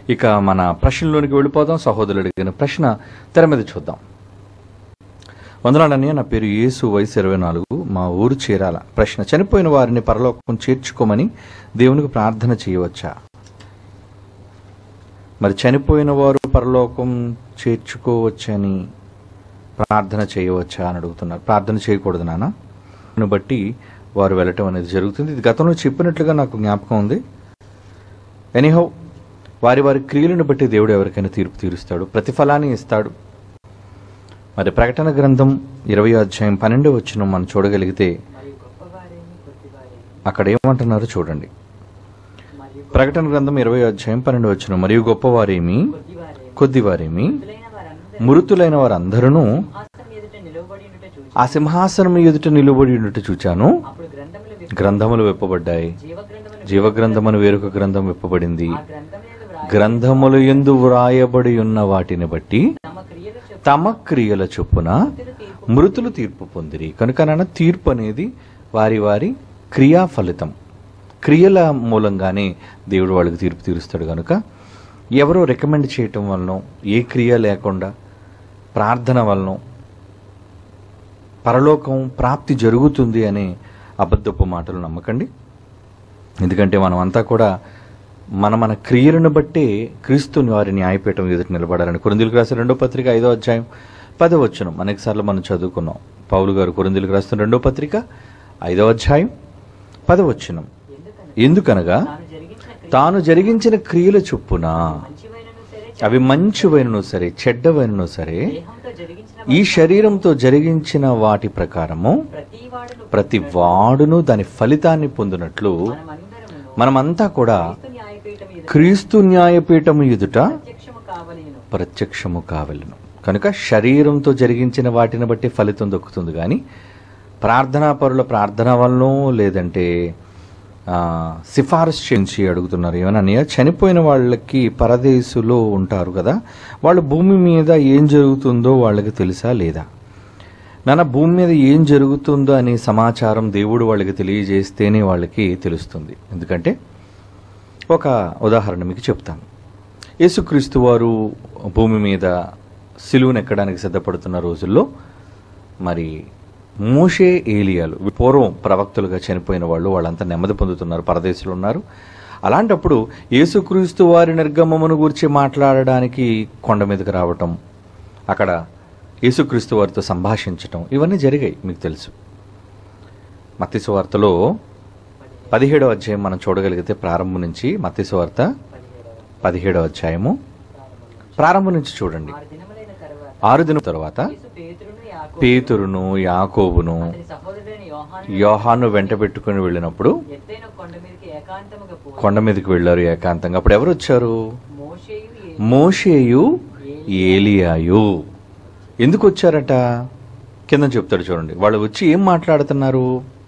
ఇక మన ప్రశ్నలోనికి వెళ్ళిపోదాం సహోదరుడు అడిగిన ప్రశ్న తెర మీద చూద్దాం వందనాడన్నయ్య నా పేరు యేసు వయసు ఇరవై నాలుగు మా ఊరు చేరాల ప్రశ్న చనిపోయిన వారిని పరలోకం చేర్చుకోమని దేవునికి ప్రార్థన చేయవచ్చా మరి చనిపోయిన వారు పరలోకం చేర్చుకోవచ్చని ప్రార్థన చేయవచ్చా అని అడుగుతున్నారు ప్రార్థన చేయకూడదు నాన్న దాన్ని బట్టి వారు వెళ్ళటం అనేది జరుగుతుంది ఇది గతంలో చెప్పినట్లుగా నాకు జ్ఞాపకం ఉంది ఎనీహౌ వారి వారి క్రియలను బట్టి దేవుడు ఎవరికైనా తీర్పు తీరుస్తాడు ప్రతిఫలాన్ని ఇస్తాడు మరి ప్రకటన గ్రంథం ఇరవై అధ్యాయం పన్నెండు వచ్చిన మనం చూడగలిగితే మరియు గొప్పవారేమి కొద్దివారేమి అక్కడ ఏమంటున్నారో చూడండి మరియు ప్రకటన గ్రంథం ఇరవై అధ్యాయం పన్నెండు వచ్చిన మరియు గొప్పవారేమి కొద్దివారేమి కొద్దివారేమి మృతులైన వారందరూ మృతులైన వారందరూ హాస్తం ఎదుట నిలవబడి ఉండుట చూచి ఆ సింహాసనం ఎదుట నిలబడి ఉన్నట్టు చూచాను అప్పుడు గ్రంథములు విప్ప- గ్రంథములు విప్పబడ్డాయి జీవగ్రంథమును జీవగ్రంథమని వేరొక గ్రంథం విప్పబడింది ఆ గ్రంథములందు వ్రాయి గ్రంథములు ఎందు వ్రాయబడి ఉన్న వాటిని బట్టి తమ క్రియలు చెప్పు తమ క్రియల చొప్పున తీర్పు మృతులు తీర్పు పొందిరి కనుక నాన్న తీర్పు అనేది వారి వారి క్రియా ఫలితం క్రియల మూలంగానే దేవుడు వాళ్ళకి తీర్పు తీరుస్తాడు కనుక ఎవరో రికమెండ్ చేయటం వలన ఏ క్రియ లేకుండా ప్రార్థన వలన పరలోకం ప్రాప్తి జరుగుతుంది అనే అబద్ధపు మాటలు నమ్మకండి ఎందుకంటే మనం అంతా కూడా మన మన క్రియలను బట్టే క్రీస్తుని వారి న్యాయపీఠం ఎదుటి నిలబడాలని కొరిందులకు రాసిన రెండో పత్రిక ఐదో అధ్యాయం పదో వచ్చును అనేక సార్లు మనం చదువుకున్నాం పౌలు గారు కొరిందులకు రాస్తున్న రెండో పత్రిక ఐదో అధ్యాయం పదవచ్చునం ఎందుకనగా ఎందుకనగా తాను జరిగించిన క్రియ తాను జరిగించిన క్రియల చొప్పున మంచివైనను సరే అవి మంచివైనను సరే చెడ్డవైనను సరే దేహంతో జరిగించిన ఈ శరీరంతో జరిగించిన వాటి ప్రకారము ప్రతి వాడును ప్రతి వాడును దాని ఫలితాన్ని పొందినట్లు మనమందరము మనమంతా కూడా క్రీస్తు న్యాయపీఠం ఎదుట క్రీస్తు న్యాయపీఠము ఎదుట ప్రత్యక్షము కావలేను ప్రత్యక్షము కావలను కనుక శరీరంతో జరిగించిన వాటిని బట్టి ఫలితం దొక్కుతుంది కానీ ప్రార్థనా పరుల ప్రార్థన వలనో లేదంటే ఆ, సిఫారసు చేయించి అడుగుతున్నారు ఏమన్నా చనిపోయిన వాళ్ళకి పరదేశులో ఉంటారు కదా వాళ్ళు భూమి మీద ఏం జరుగుతుందో వాళ్ళకి తెలుసా లేదా నాన్న భూమి మీద ఏం జరుగుతుందో అనే సమాచారం దేవుడు వాళ్ళకి తెలియజేస్తేనే వాళ్ళకి తెలుస్తుంది ఎందుకంటే ఒక ఉదాహరణ మీకు చెప్తాను యేసుక్రీస్తు వారు భూమి మీద సిలువను ఎక్కడానికి సిద్ధపడుతున్న రోజుల్లో మరి మోషే ఏలియాలు పూర్వం ప్రవక్తలుగా చనిపోయిన వాళ్ళు వాళ్ళంతా నెమ్మది పొందుతున్నారు పరదేశులు ఉన్నారు అలాంటప్పుడు యేసుక్రీస్తు వారి నిర్గమమును గురించి మాట్లాడడానికి కొండ మీదకి రావటం అక్కడ యేసుక్రీస్తు వారితో సంభాషించటం ఇవన్నీ జరిగాయి మీకు తెలుసు మత్తిసు వార్తలో పదిహేడవ అధ్యాయం మనం చూడగలిగితే ప్రారంభం నుంచి మత్తిసు వార్త పదిహేడవ పదిహేడవ అధ్యాయము ప్రారంభం ప్రారంభం నుంచి చూడండి ఆరు దినములైన తరువాత ఆరు దినం తర్వాత యేసు పేతురును యాకోబు పేతురును యాకోబును అతని సహోదరుడైన యోహాను యోహాను వెంట పెట్టుకుని వెళ్ళినప్పుడు ఎత్తైన కొండ మీదకి ఏకాంతముగా పోయి కొండ మీదకి వెళ్ళారు ఏకాంతంగా అప్పుడు ఎవరు వచ్చారు మోషేయు ఏ- మోషేయు ఏలియాయు ఎందుకు వచ్చారట కింద చెప్తాడు చూడండి వాళ్ళు వచ్చి ఏం మాట్లాడుతున్నారు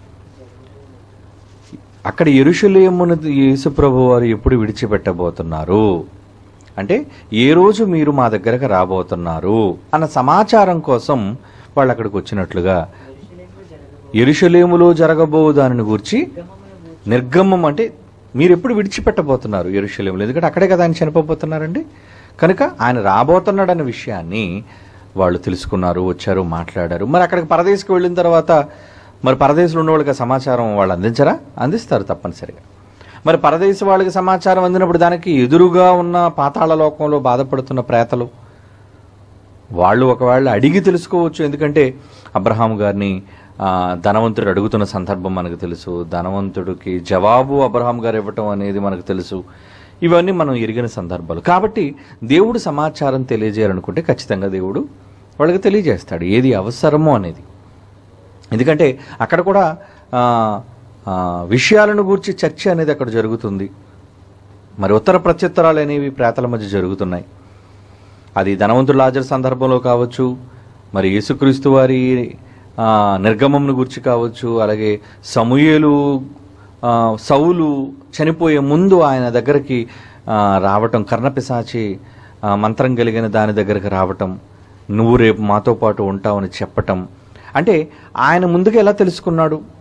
అక్కడ ఎరుషలేమును యేసుప్రభు వారు ఎప్పుడు విడిచిపెట్టబోతున్నారు అంటే ఏ రోజు మీరు మా దగ్గరకు రాబోతున్నారు అన్న సమాచారం కోసం వాళ్ళు అక్కడికి వచ్చినట్లుగా యెరూషలేములో జరగబో ఎరుషలేములో జరగబో దానిని గురించి గమమును గూర్చి నిర్గమం అంటే మీరు ఎప్పుడు విడిచిపెట్టబోతున్నారు ఎరుషలేములు ఎందుకంటే అక్కడే కదా ఆయన చనిపోబోతున్నారండి కనుక ఆయన రాబోతున్నాడు అనే విషయాన్ని వాళ్ళు తెలుసుకున్నారు వచ్చారు మాట్లాడారు మరి అక్కడికి పరదేశకు వెళ్ళిన తర్వాత మరి పరదేశంలో ఉన్న వాళ్ళకి ఆ సమాచారం వాళ్ళు అందించరా అందిస్తారు తప్పనిసరిగా మరి పరదేశ వాళ్ళకి సమాచారం అందినప్పుడు దానికి ఎదురుగా ఉన్న పాతాళ లోకంలో బాధపడుతున్న ప్రేతలు వాళ్ళు ఒకవేళ అడిగి తెలుసుకోవచ్చు ఎందుకంటే అబ్రహాం గారిని ఆ, ధనవంతుడు అడుగుతున్న సందర్భం మనకు తెలుసు ధనవంతుడికి జవాబు అబ్రహాం గారు ఇవ్వటం అనేది మనకు తెలుసు ఇవన్నీ మనం ఎరిగిన సందర్భాలు కాబట్టి దేవుడు సమాచారం తెలియజేయాలనుకుంటే ఖచ్చితంగా దేవుడు వాళ్ళకి తెలియజేస్తాడు ఏది అవసరమో అనేది ఎందుకంటే అక్కడ కూడా ఆ, ఆ, విషయాలను గూర్చి చర్చ అనేది అక్కడ జరుగుతుంది మరి ఉత్తర ప్రత్యుత్తరాలు అనేవి ప్రేతల మధ్య జరుగుతున్నాయి అది ధనవంతుడు లాజర్ సందర్భంలో కావచ్చు మరి యేసుక్రీస్తు వారి ఆ, నిర్గమంను గురించి కావచ్చు అలాగే సమూయేలు ఆ, సౌలు చనిపోయే ముందు ఆయన దగ్గరికి ఆ, రావటం కర్ణపిశాచి ఆ, మంత్రం కలిగిన దాని దగ్గరికి రావటం నువ్వు రేపు మాతో పాటు ఉంటావని చెప్పటం అంటే ఆయన ముందుగా ఎలా తెలుసుకున్నాడు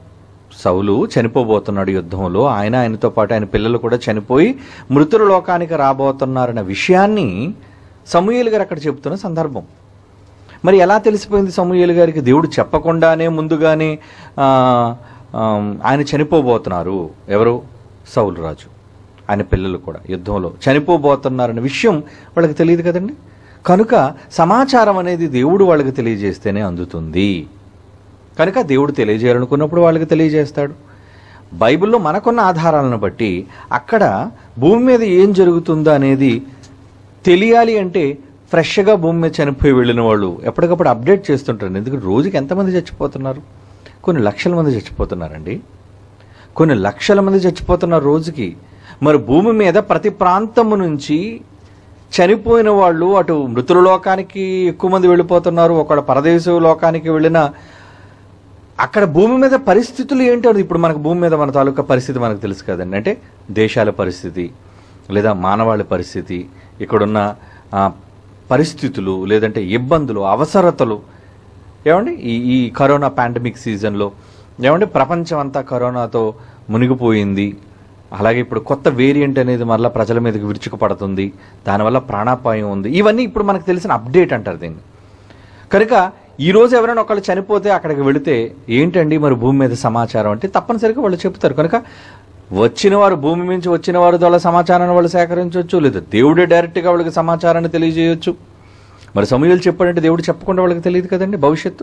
సౌలు చనిపోబోతున్నాడు యుద్ధంలో ఆయన ఆయనతో పాటు ఆయన పిల్లలు కూడా చనిపోయి మృతుల లోకానికి రాబోతున్నారన్న విషయాన్ని సమూయేలు గారు అక్కడ చెప్తున్న సందర్భం మరి ఎలా తెలిసిపోయింది సమూయేలు గారికి దేవుడు చెప్పకుండానే ముందుగానే ఆ, ఆ, ఆయన చనిపోబోతున్నారు ఎవరు సౌలు రాజు ఆయన పిల్లలు కూడా యుద్ధంలో చనిపోబోతున్నారన్న విషయం వాళ్ళకి తెలియదు కదండి కనుక సమాచారం అనేది దేవుడు వాళ్ళకి తెలియజేస్తేనే అందుతుంది కనుక దేవుడు తెలియజేయాలనుకున్నప్పుడు వాళ్ళకి తెలియజేస్తాడు బైబిల్లో మనకున్న ఆధారాలను బట్టి అక్కడ భూమి మీద ఏం జరుగుతుందో అనేది తెలియాలి అంటే ఫ్రెష్గా భూమి మీద చనిపోయి వెళ్ళిన వాళ్ళు ఎప్పటికప్పుడు అప్డేట్ చేస్తుంటారు ఎందుకంటే రోజుకి ఎంతమంది చచ్చిపోతున్నారు కొన్ని లక్షల మంది చచ్చిపోతున్నారండి కొన్ని లక్షల మంది చచ్చిపోతున్నారు రోజుకి మరి భూమి మీద ప్రతి ప్రాంతము నుంచి చనిపోయిన వాళ్ళు అటు మృతుల లోకానికి ఎక్కువ మంది వెళ్ళిపోతున్నారు ఒకడు పరదేశ లోకానికి వెళ్ళిన అక్కడ భూమి మీద పరిస్థితులు ఏంటో ఇప్పుడు మనకు భూమి మీద మన తాలూకా పరిస్థితి మనకు తెలుసు కదండి అంటే దేశాల పరిస్థితి లేదా మానవాళి పరిస్థితి ఇక్కడున్న ఆ, పరిస్థితులు లేదంటే ఇబ్బందులు అవసరతలు ఏమండి ఈ ఈ కరోనా పాండమిక్ సీజన్లో ఏమండి ప్రపంచం అంతా కరోనాతో మునిగిపోయింది అలాగే ఇప్పుడు కొత్త వేరియంట్ అనేది మళ్ళీ ప్రజల మీదకి విరుచుకుపడుతుంది దానివల్ల ప్రాణాపాయం ఉంది ఇవన్నీ ఇప్పుడు మనకు తెలిసిన అప్డేట్ అంటారు దీన్ని కనుక ఈ రోజు ఎవరైనా ఒకళ్ళు చనిపోతే అక్కడికి వెళితే ఏంటండి మరి భూమి మీద సమాచారం అంటే తప్పనిసరిగా వాళ్ళు చెప్తారు కనుక వచ్చిన వారు భూమి నుంచి వచ్చిన వారి ద్వారా సమాచారాన్ని వాళ్ళు సేకరించవచ్చు లేదా దేవుడే డైరెక్ట్గా వాళ్ళకి సమాచారాన్ని తెలియజేయొచ్చు మరి సమూహలు చెప్పాడంటే దేవుడు చెప్పకుండా వాళ్ళకి తెలియదు కదండి భవిష్యత్తు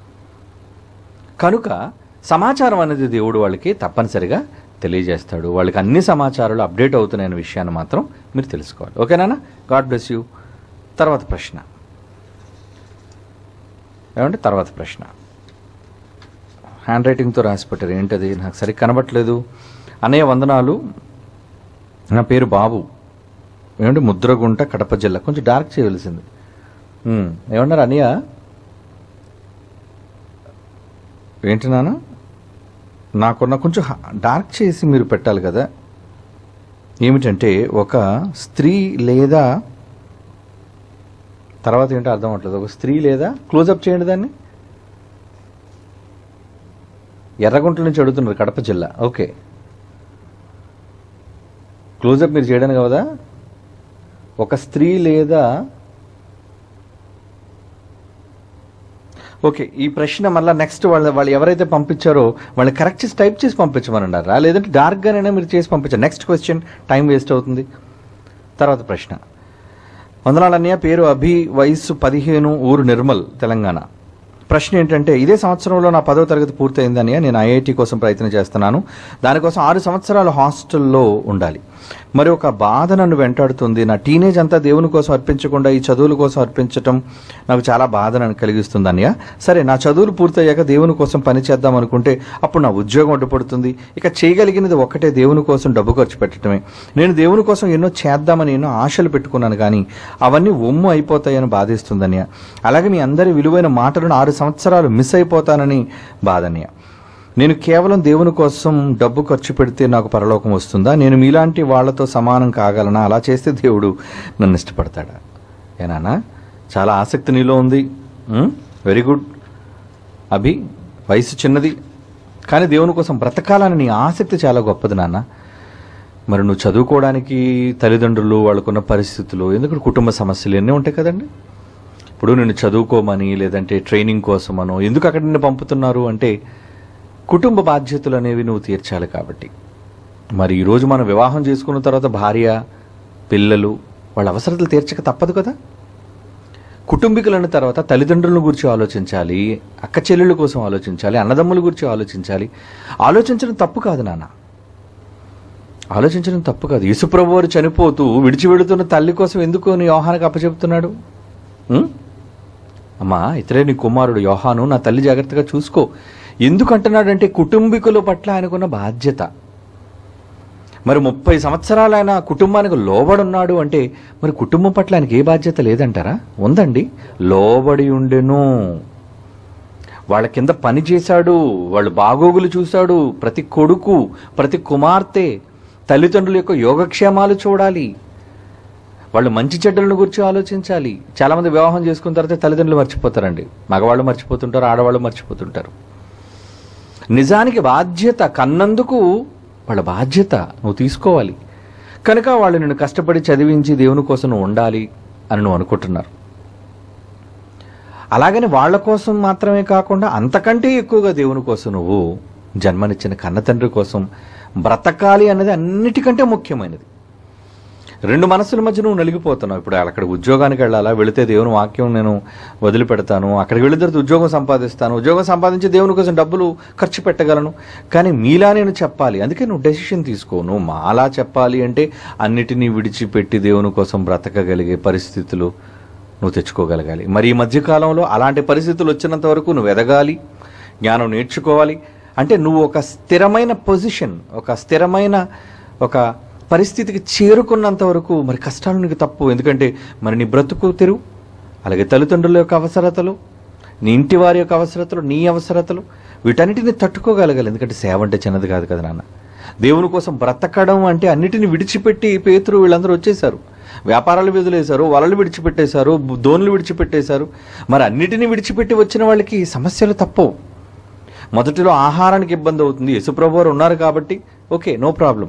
కనుక సమాచారం అనేది దేవుడు వాళ్ళకి తప్పనిసరిగా తెలియజేస్తాడు వాళ్ళకి అన్ని సమాచారాలు అప్డేట్ అవుతున్నాయనే విషయాన్ని మాత్రం మీరు తెలుసుకోవాలి ఓకేనా గాడ్ బ్లెస్ యూ తర్వాత ప్రశ్న ఏమంటే తర్వాత ప్రశ్న హ్యాండ్ రైటింగ్తో రాసి పెట్టారు ఏంటది నాకు సరిగ్గా కనబట్లేదు అన్నయ్య వందనాలు నా పేరు బాబు ఏమంటే ముద్రగుంట కడప జిల్లా కొంచెం డార్క్ చేయవలసింది ఉమ్, ఏమన్నారు అన్నయ్య ఏంటి నాన్న నాకున్న కొంచెం హ- డార్క్ చేసి మీరు పెట్టాలి కదా ఏమిటంటే ఒక స్త్రీ లేదా తర్వాత ఏంటో అర్థం అవట్లేదు ఒక స్త్రీ లేదా క్లోజప్ చేయండి దాన్ని ఎర్రగుంట్ల నుంచి అడుగుతున్నారు కడప జిల్లా ఓకే క్లోజప్ మీరు చేయడానికి కదా ఒక స్త్రీ లేదా ఓకే ఈ ప్రశ్న మళ్ళీ నెక్స్ట్ వాళ్ళ వాళ్ళు ఎవరైతే పంపించారో వాళ్ళు కరెక్ట్ చేసి టైప్ చేసి పంపించమన్నారా లేదంటే డార్క్గానైనా మీరు చేసి పంపించారు నెక్స్ట్ క్వశ్చన్ టైం వేస్ట్ అవుతుంది తర్వాత ప్రశ్న వందనాలు అన్నయ్య పేరు అభి వయస్సు పదిహేను ఊరు నిర్మల్ తెలంగాణ ప్రశ్న ఏంటంటే ఇదే సంవత్సరంలో నా పదో తరగతి పూర్తయిందని నేను ఐఐటి కోసం ప్రయత్నం చేస్తున్నాను దానికోసం ఆరు సంవత్సరాలు హాస్టల్లో ఉండాలి మరి ఒక బాధ నన్ను వెంటాడుతుంది నా టీనేజ్ అంతా దేవుని కోసం అర్పించకుండా ఈ చదువుల కోసం అర్పించటం నాకు చాలా బాధ నన్ను కలిగిస్తుంది అన్నయ్య సరే నా చదువులు పూర్తయ్యాక దేవుని కోసం పని చేద్దాం అనుకుంటే అప్పుడు నా ఉద్యోగం అడ్డుపడుతుంది ఇక చేయగలిగినది ఒక్కటే దేవుని కోసం డబ్బు ఖర్చు పెట్టడమే నేను దేవుని కోసం ఎన్నో చేద్దామని ఎన్నో ఆశలు పెట్టుకున్నాను కానీ అవన్నీ ఒమ్ము అయిపోతాయని బాధిస్తుందన్నయ్య అలాగే మీ అందరి విలువైన మాటలను ఆరు సంవత్సరాలు మిస్ అయిపోతానని బాధన్నయ్య నేను కేవలం దేవుని కోసం డబ్బు ఖర్చు పెడితే నాకు పరలోకం వస్తుందా నేను మీలాంటి వాళ్ళతో సమానం కాగలనా అలా చేస్తే దేవుడు నన్ను ఇష్టపడతాడా ఏనానా చాలా ఆసక్తి నీలో ఉంది వెరీ గుడ్ అభి వయసు చిన్నది కానీ దేవుని కోసం బ్రతకాలని నీ ఆసక్తి చాలా గొప్పది నాన్న మరి నువ్వు చదువుకోవడానికి తల్లిదండ్రులు వాళ్ళకున్న పరిస్థితులు ఎందుకంటే కుటుంబ సమస్యలు ఎన్ని ఉంటాయి కదండి ఇప్పుడు నేను చదువుకోమని లేదంటే ట్రైనింగ్ కోసమనో ఎందుకు అక్కడ నిన్ను పంపుతున్నారు అంటే కుటుంబ బాధ్యతలు అనేవి నువ్వు తీర్చాలి కాబట్టి మరి ఈరోజు మనం వివాహం చేసుకున్న తర్వాత భార్య పిల్లలు వాళ్ళ అవసరతలు తీర్చక తప్పదు కదా కుటుంబీకులైన తర్వాత తల్లిదండ్రుల గురించి ఆలోచించాలి అక్క చెల్లెళ్ళ కోసం ఆలోచించాలి అన్నదమ్ముల గురించి ఆలోచించాలి ఆలోచించడం తప్పు కాదు నాన్న ఆలోచించడం తప్పు కాదు యేసుప్రభు వారు చనిపోతూ విడిచి వెళుతున్న తల్లి కోసం ఎందుకు నీ యోహానికి అప్పచెప్తున్నాడు ఉం? అమ్మా ఇతరే నీ కుమారుడు యోహాను నా తల్లి జాగ్రత్తగా చూసుకో ఎందుకు అంటున్నాడంటే కుటుంబీకుల పట్ల ఆయనకున్న బాధ్యత మరి ముప్పై సంవత్సరాలు ఆయన కుటుంబానికి లోబడున్నాడు అంటే మరి కుటుంబం పట్ల ఆయనకి ఏ బాధ్యత లేదంటారా ఉందండి లోబడి ఉండెను వాళ్ళ కింద పని చేశాడు వాళ్ళు బాగోగులు చూశాడు ప్రతి కొడుకు ప్రతి కుమార్తె తల్లిదండ్రుల యొక్క యోగక్షేమాలు చూడాలి వాళ్ళు మంచి చెడ్డలను గురించి ఆలోచించాలి చాలామంది వివాహం చేసుకున్న తర్వాత తల్లిదండ్రులు మర్చిపోతారండి మగవాళ్ళు మర్చిపోతుంటారు ఆడవాళ్ళు మర్చిపోతుంటారు నిజానికి బాధ్యత కన్నందుకు వాళ్ళ బాధ్యత నువ్వు తీసుకోవాలి కనుక వాళ్ళు నిన్ను కష్టపడి చదివించి దేవుని కోసం నువ్వు ఉండాలి అని నువ్వు అనుకుంటున్నారు అలాగని వాళ్ళ కోసం మాత్రమే కాకుండా అంతకంటే ఎక్కువగా దేవుని కోసం నువ్వు జన్మనిచ్చిన కన్న తండ్రి కోసం బ్రతకాలి అనేది అన్నిటికంటే ముఖ్యమైనది రెండు మనసుల మధ్య నువ్వు నలిగిపోతున్నావు ఇప్పుడు అక్కడ ఉద్యోగానికి వెళ్ళాలా వెళితే దేవుని వాక్యం నేను వదిలిపెడతాను అక్కడికి వెళ్ళిన తర్వాత ఉద్యోగం సంపాదిస్తాను ఉద్యోగం సంపాదించి దేవుని కోసం డబ్బులు ఖర్చు పెట్టగలను కానీ మీలా నేను చెప్పాలి అందుకే నువ్వు డెసిషన్ తీసుకో నువ్వు మాలా చెప్పాలి అంటే అన్నిటినీ విడిచిపెట్టి దేవుని కోసం బ్రతకగలిగే పరిస్థితులు నువ్వు తెచ్చుకోగలగాలి మరి ఈ మధ్యకాలంలో అలాంటి పరిస్థితులు వచ్చినంత వరకు నువ్వు ఎదగాలి జ్ఞానం నేర్చుకోవాలి అంటే నువ్వు ఒక స్థిరమైన పొజిషన్ ఒక స్థిరమైన ఒక పరిస్థితికి చేరుకున్నంత వరకు మరి కష్టాలు నీకు తప్పు ఎందుకంటే మరి నీ బ్రతుకు తెరువు అలాగే తల్లిదండ్రుల యొక్క అవసరతలు నీ ఇంటి వారి యొక్క అవసరతలు నీ అవసరతలు వీటన్నిటిని తట్టుకోగలగాలి ఎందుకంటే సేవ అంటే చిన్నది కాదు కదా నాన్న దేవుని కోసం బ్రతకడం అంటే అన్నిటిని విడిచిపెట్టి పేతురు వీళ్ళందరూ వచ్చేసారు వ్యాపారాలు వదిలేశారు వలలు విడిచిపెట్టేశారు బు- దోణులు విడిచిపెట్టేశారు మరి అన్నిటిని విడిచిపెట్టి వచ్చిన వాళ్ళకి సమస్యలు తప్పవు మొదటిలో ఆహారానికి ఇబ్బంది అవుతుంది యశుప్రభు వారు ఉన్నారు కాబట్టి ఓకే నో ప్రాబ్లం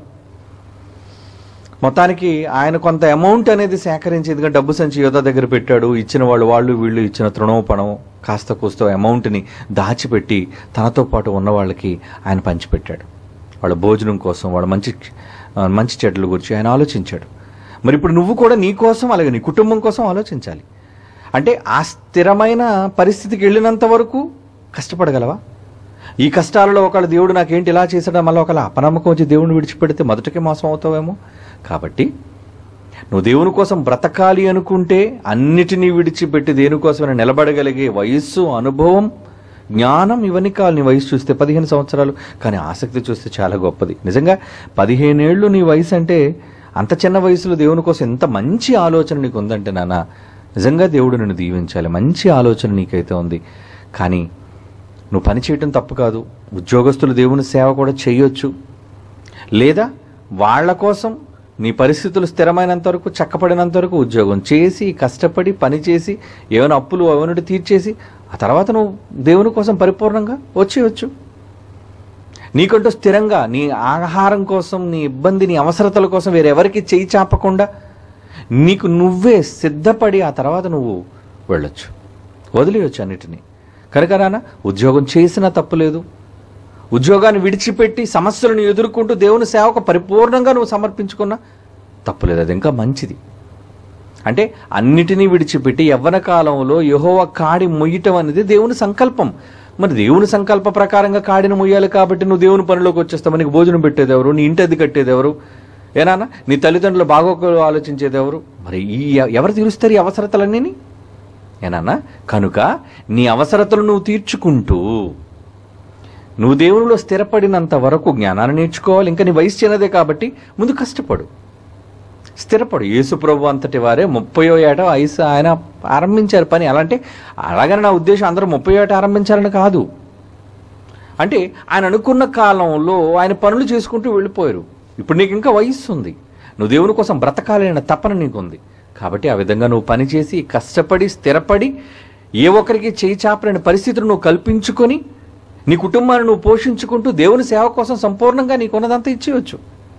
మొత్తానికి ఆయన కొంత అమౌంట్ అనేది సేకరించి ఎందుకంటే డబ్బు సంచి యోధ దగ్గర పెట్టాడు ఇచ్చిన వాళ్ళు వాళ్ళు వీళ్ళు ఇచ్చిన తృణం పణం కాస్త కూస్తో అమౌంట్ని దాచిపెట్టి తనతో పాటు ఉన్న వాళ్ళకి ఆయన పంచిపెట్టాడు వాళ్ళ భోజనం కోసం వాళ్ళ మంచి ఆ, మంచి చెడ్ల గురించి ఆయన ఆలోచించాడు మరి ఇప్పుడు నువ్వు కూడా నీ కోసం అలాగే నీ కుటుంబం కోసం ఆలోచించాలి అంటే ఆ స్థిరమైన పరిస్థితికి వెళ్ళినంత వరకు కష్టపడగలవా ఈ కష్టాలలో ఒకళ్ళ దేవుడు నాకేంటి ఇలా చేశాడా మళ్ళీ ఒకళ్ళ అపనమ్మకం వచ్చి దేవుడిని విడిచిపెడితే మొదటికే మోసం అవుతావేమో కాబట్టి నువ్వు దేవుని కోసం బ్రతకాలి అనుకుంటే అన్నిటినీ విడిచిపెట్టి దేనికోసమైనా నిలబడగలిగే వయస్సు అనుభవం జ్ఞానం ఇవన్నీ కావాలి నీ వయసు చూస్తే పదిహేను సంవత్సరాలు కానీ ఆసక్తి చూస్తే చాలా గొప్పది నిజంగా పదిహేనేళ్ళు నీ వయసు అంటే అంత చిన్న వయసులో దేవుని కోసం ఎంత మంచి ఆలోచన నీకు ఉందంటే నాన్న నిజంగా దేవుడు నిన్ను దీవించాలి మంచి ఆలోచన నీకైతే ఉంది కానీ నువ్వు పని చేయటం తప్పు కాదు ఉద్యోగస్తులు దేవుని సేవ కూడా చేయొచ్చు లేదా వాళ్ళ కోసం నీ పరిస్థితులు స్థిరమైనంత వరకు చక్కపడినంత వరకు ఉద్యోగం చేసి కష్టపడి పని చేసి ఏమైనా అప్పులు అవనుడి తీర్చేసి ఆ తర్వాత నువ్వు దేవుని కోసం పరిపూర్ణంగా వచ్చేయచ్చు నీకంటూ స్థిరంగా నీ ఆహారం కోసం నీ ఇబ్బంది నీ అవసరతల కోసం వేరెవరికి చేయి చాపకుండా నీకు నువ్వే సిద్ధపడి ఆ తర్వాత నువ్వు వెళ్ళొచ్చు వదిలేయచ్చు అన్నిటినీ కనుక నాన్న ఉద్యోగం చేసినా తప్పులేదు ఉద్యోగాన్ని విడిచిపెట్టి సమస్యలను ఎదుర్కొంటూ దేవుని సేవకు పరిపూర్ణంగా నువ్వు సమర్పించుకున్నా తప్పులేదు అది ఇంకా మంచిది అంటే అన్నిటినీ విడిచిపెట్టి యవ్వన కాలంలో యహోవ కాడి మొయ్యటం అనేది దేవుని సంకల్పం మరి దేవుని సంకల్ప ప్రకారంగా కాడిని మొయ్యాలి కాబట్టి నువ్వు దేవుని పనిలోకి వచ్చేస్తావు నీకు భోజనం పెట్టేది ఎవరు నీ ఇంటి అది కట్టేది ఎవరు ఏనానా నీ తల్లిదండ్రులు బాగోకలు ఆలోచించేది ఎవరు మరి ఈ ఎవరు తీరుస్తారు ఈ అవసరతలన్నీ ఏనాన్నా కనుక నీ అవసరతలు నువ్వు తీర్చుకుంటూ నువ్వు దేవునిలో స్థిరపడినంత వరకు జ్ఞానాన్ని నేర్చుకోవాలి ఇంకా నీ వయసు చిన్నదే కాబట్టి ముందు కష్టపడు స్థిరపడు యేసుప్రభు అంతటి వారే ముప్పయో ఏట వయసు ఆయన ఆరంభించారు పని అలాంటే అలాగని నా ఉద్దేశం అందరూ ముప్పై ఏట ఆరంభించారని కాదు అంటే ఆయన అనుకున్న కాలంలో ఆయన పనులు చేసుకుంటూ వెళ్ళిపోయారు ఇప్పుడు నీకు ఇంకా వయస్సు ఉంది నువ్వు దేవుని కోసం బ్రతకాలి అనే తపన నీకుంది కాబట్టి ఆ విధంగా నువ్వు పనిచేసి కష్టపడి స్థిరపడి ఏ ఒక్కరికి చేయి చాపలేని పరిస్థితులు నువ్వు కల్పించుకొని నీ కుటుంబాన్ని నువ్వు పోషించుకుంటూ దేవుని సేవ కోసం సంపూర్ణంగా నీకున్నదంతా ఇచ్చేయచ్చు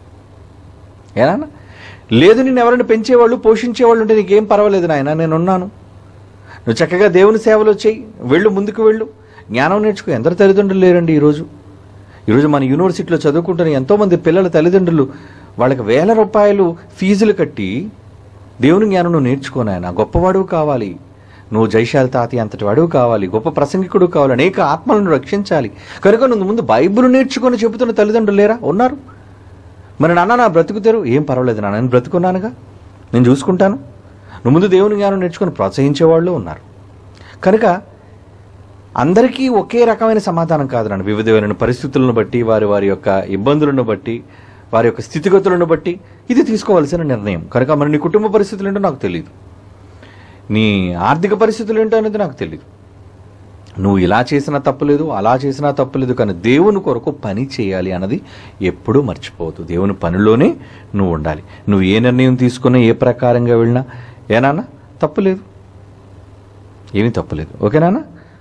ఏనా లేదు నేను ఎవరైనా పెంచేవాళ్ళు పోషించేవాళ్ళు ఉంటే నీకేం పర్వాలేదు నాయన నేనున్నాను నువ్వు చక్కగా దేవుని సేవలో చేయి వెళ్ళు ముందుకు వెళ్ళు జ్ఞానం నేర్చుకో ఎందరు తల్లిదండ్రులు లేరండి ఈరోజు ఈరోజు మన యూనివర్సిటీలో చదువుకుంటున్న ఎంతోమంది పిల్లల తల్లిదండ్రులు వాళ్ళకి వేల రూపాయలు ఫీజులు కట్టి దేవుని జ్ఞానం నువ్వు నేర్చుకోనాయన గొప్పవాడు కావాలి నువ్వు జైశాల్ తాతి అంతటి వాడు కావాలి గొప్ప ప్రసంగికుడు కావాలి అనేక ఆత్మలను రక్షించాలి కనుక నువ్వు ముందు బైబిల్ నేర్చుకొని చెబుతున్న తల్లిదండ్రులు లేరా ఉన్నారు మరి నాన్న నా బ్రతుకుతారు ఏం పర్వాలేదు నాన్న నేను బ్రతుకున్నానుగా నేను చూసుకుంటాను నువ్వు ముందు దేవుని జ్ఞానం నేర్చుకొని ప్రోత్సహించేవాళ్ళు ఉన్నారు కనుక అందరికీ ఒకే రకమైన సమాధానం కాదు నాన్న వివిధమైన పరిస్థితులను బట్టి వారి వారి యొక్క ఇబ్బందులను బట్టి వారి యొక్క స్థితిగతులను బట్టి ఇది తీసుకోవాల్సిన నిర్ణయం కనుక మరి నీ కుటుంబ పరిస్థితులు ఏంటో నాకు తెలియదు నీ ఆర్థిక పరిస్థితులు ఏంటో అనేది నాకు తెలియదు నువ్వు ఇలా చేసినా తప్పులేదు అలా చేసినా తప్పులేదు కానీ దేవుని కొరకు పని చేయాలి అన్నది ఎప్పుడూ మర్చిపోవద్దు దేవుని పనిలోనే నువ్వు ఉండాలి నువ్వు ఏ నిర్ణయం తీసుకున్నా ఏ ప్రకారంగా వెళ్ళినా ఏనాన్న తప్పులేదు ఏమీ తప్పులేదు ఓకేనాన్న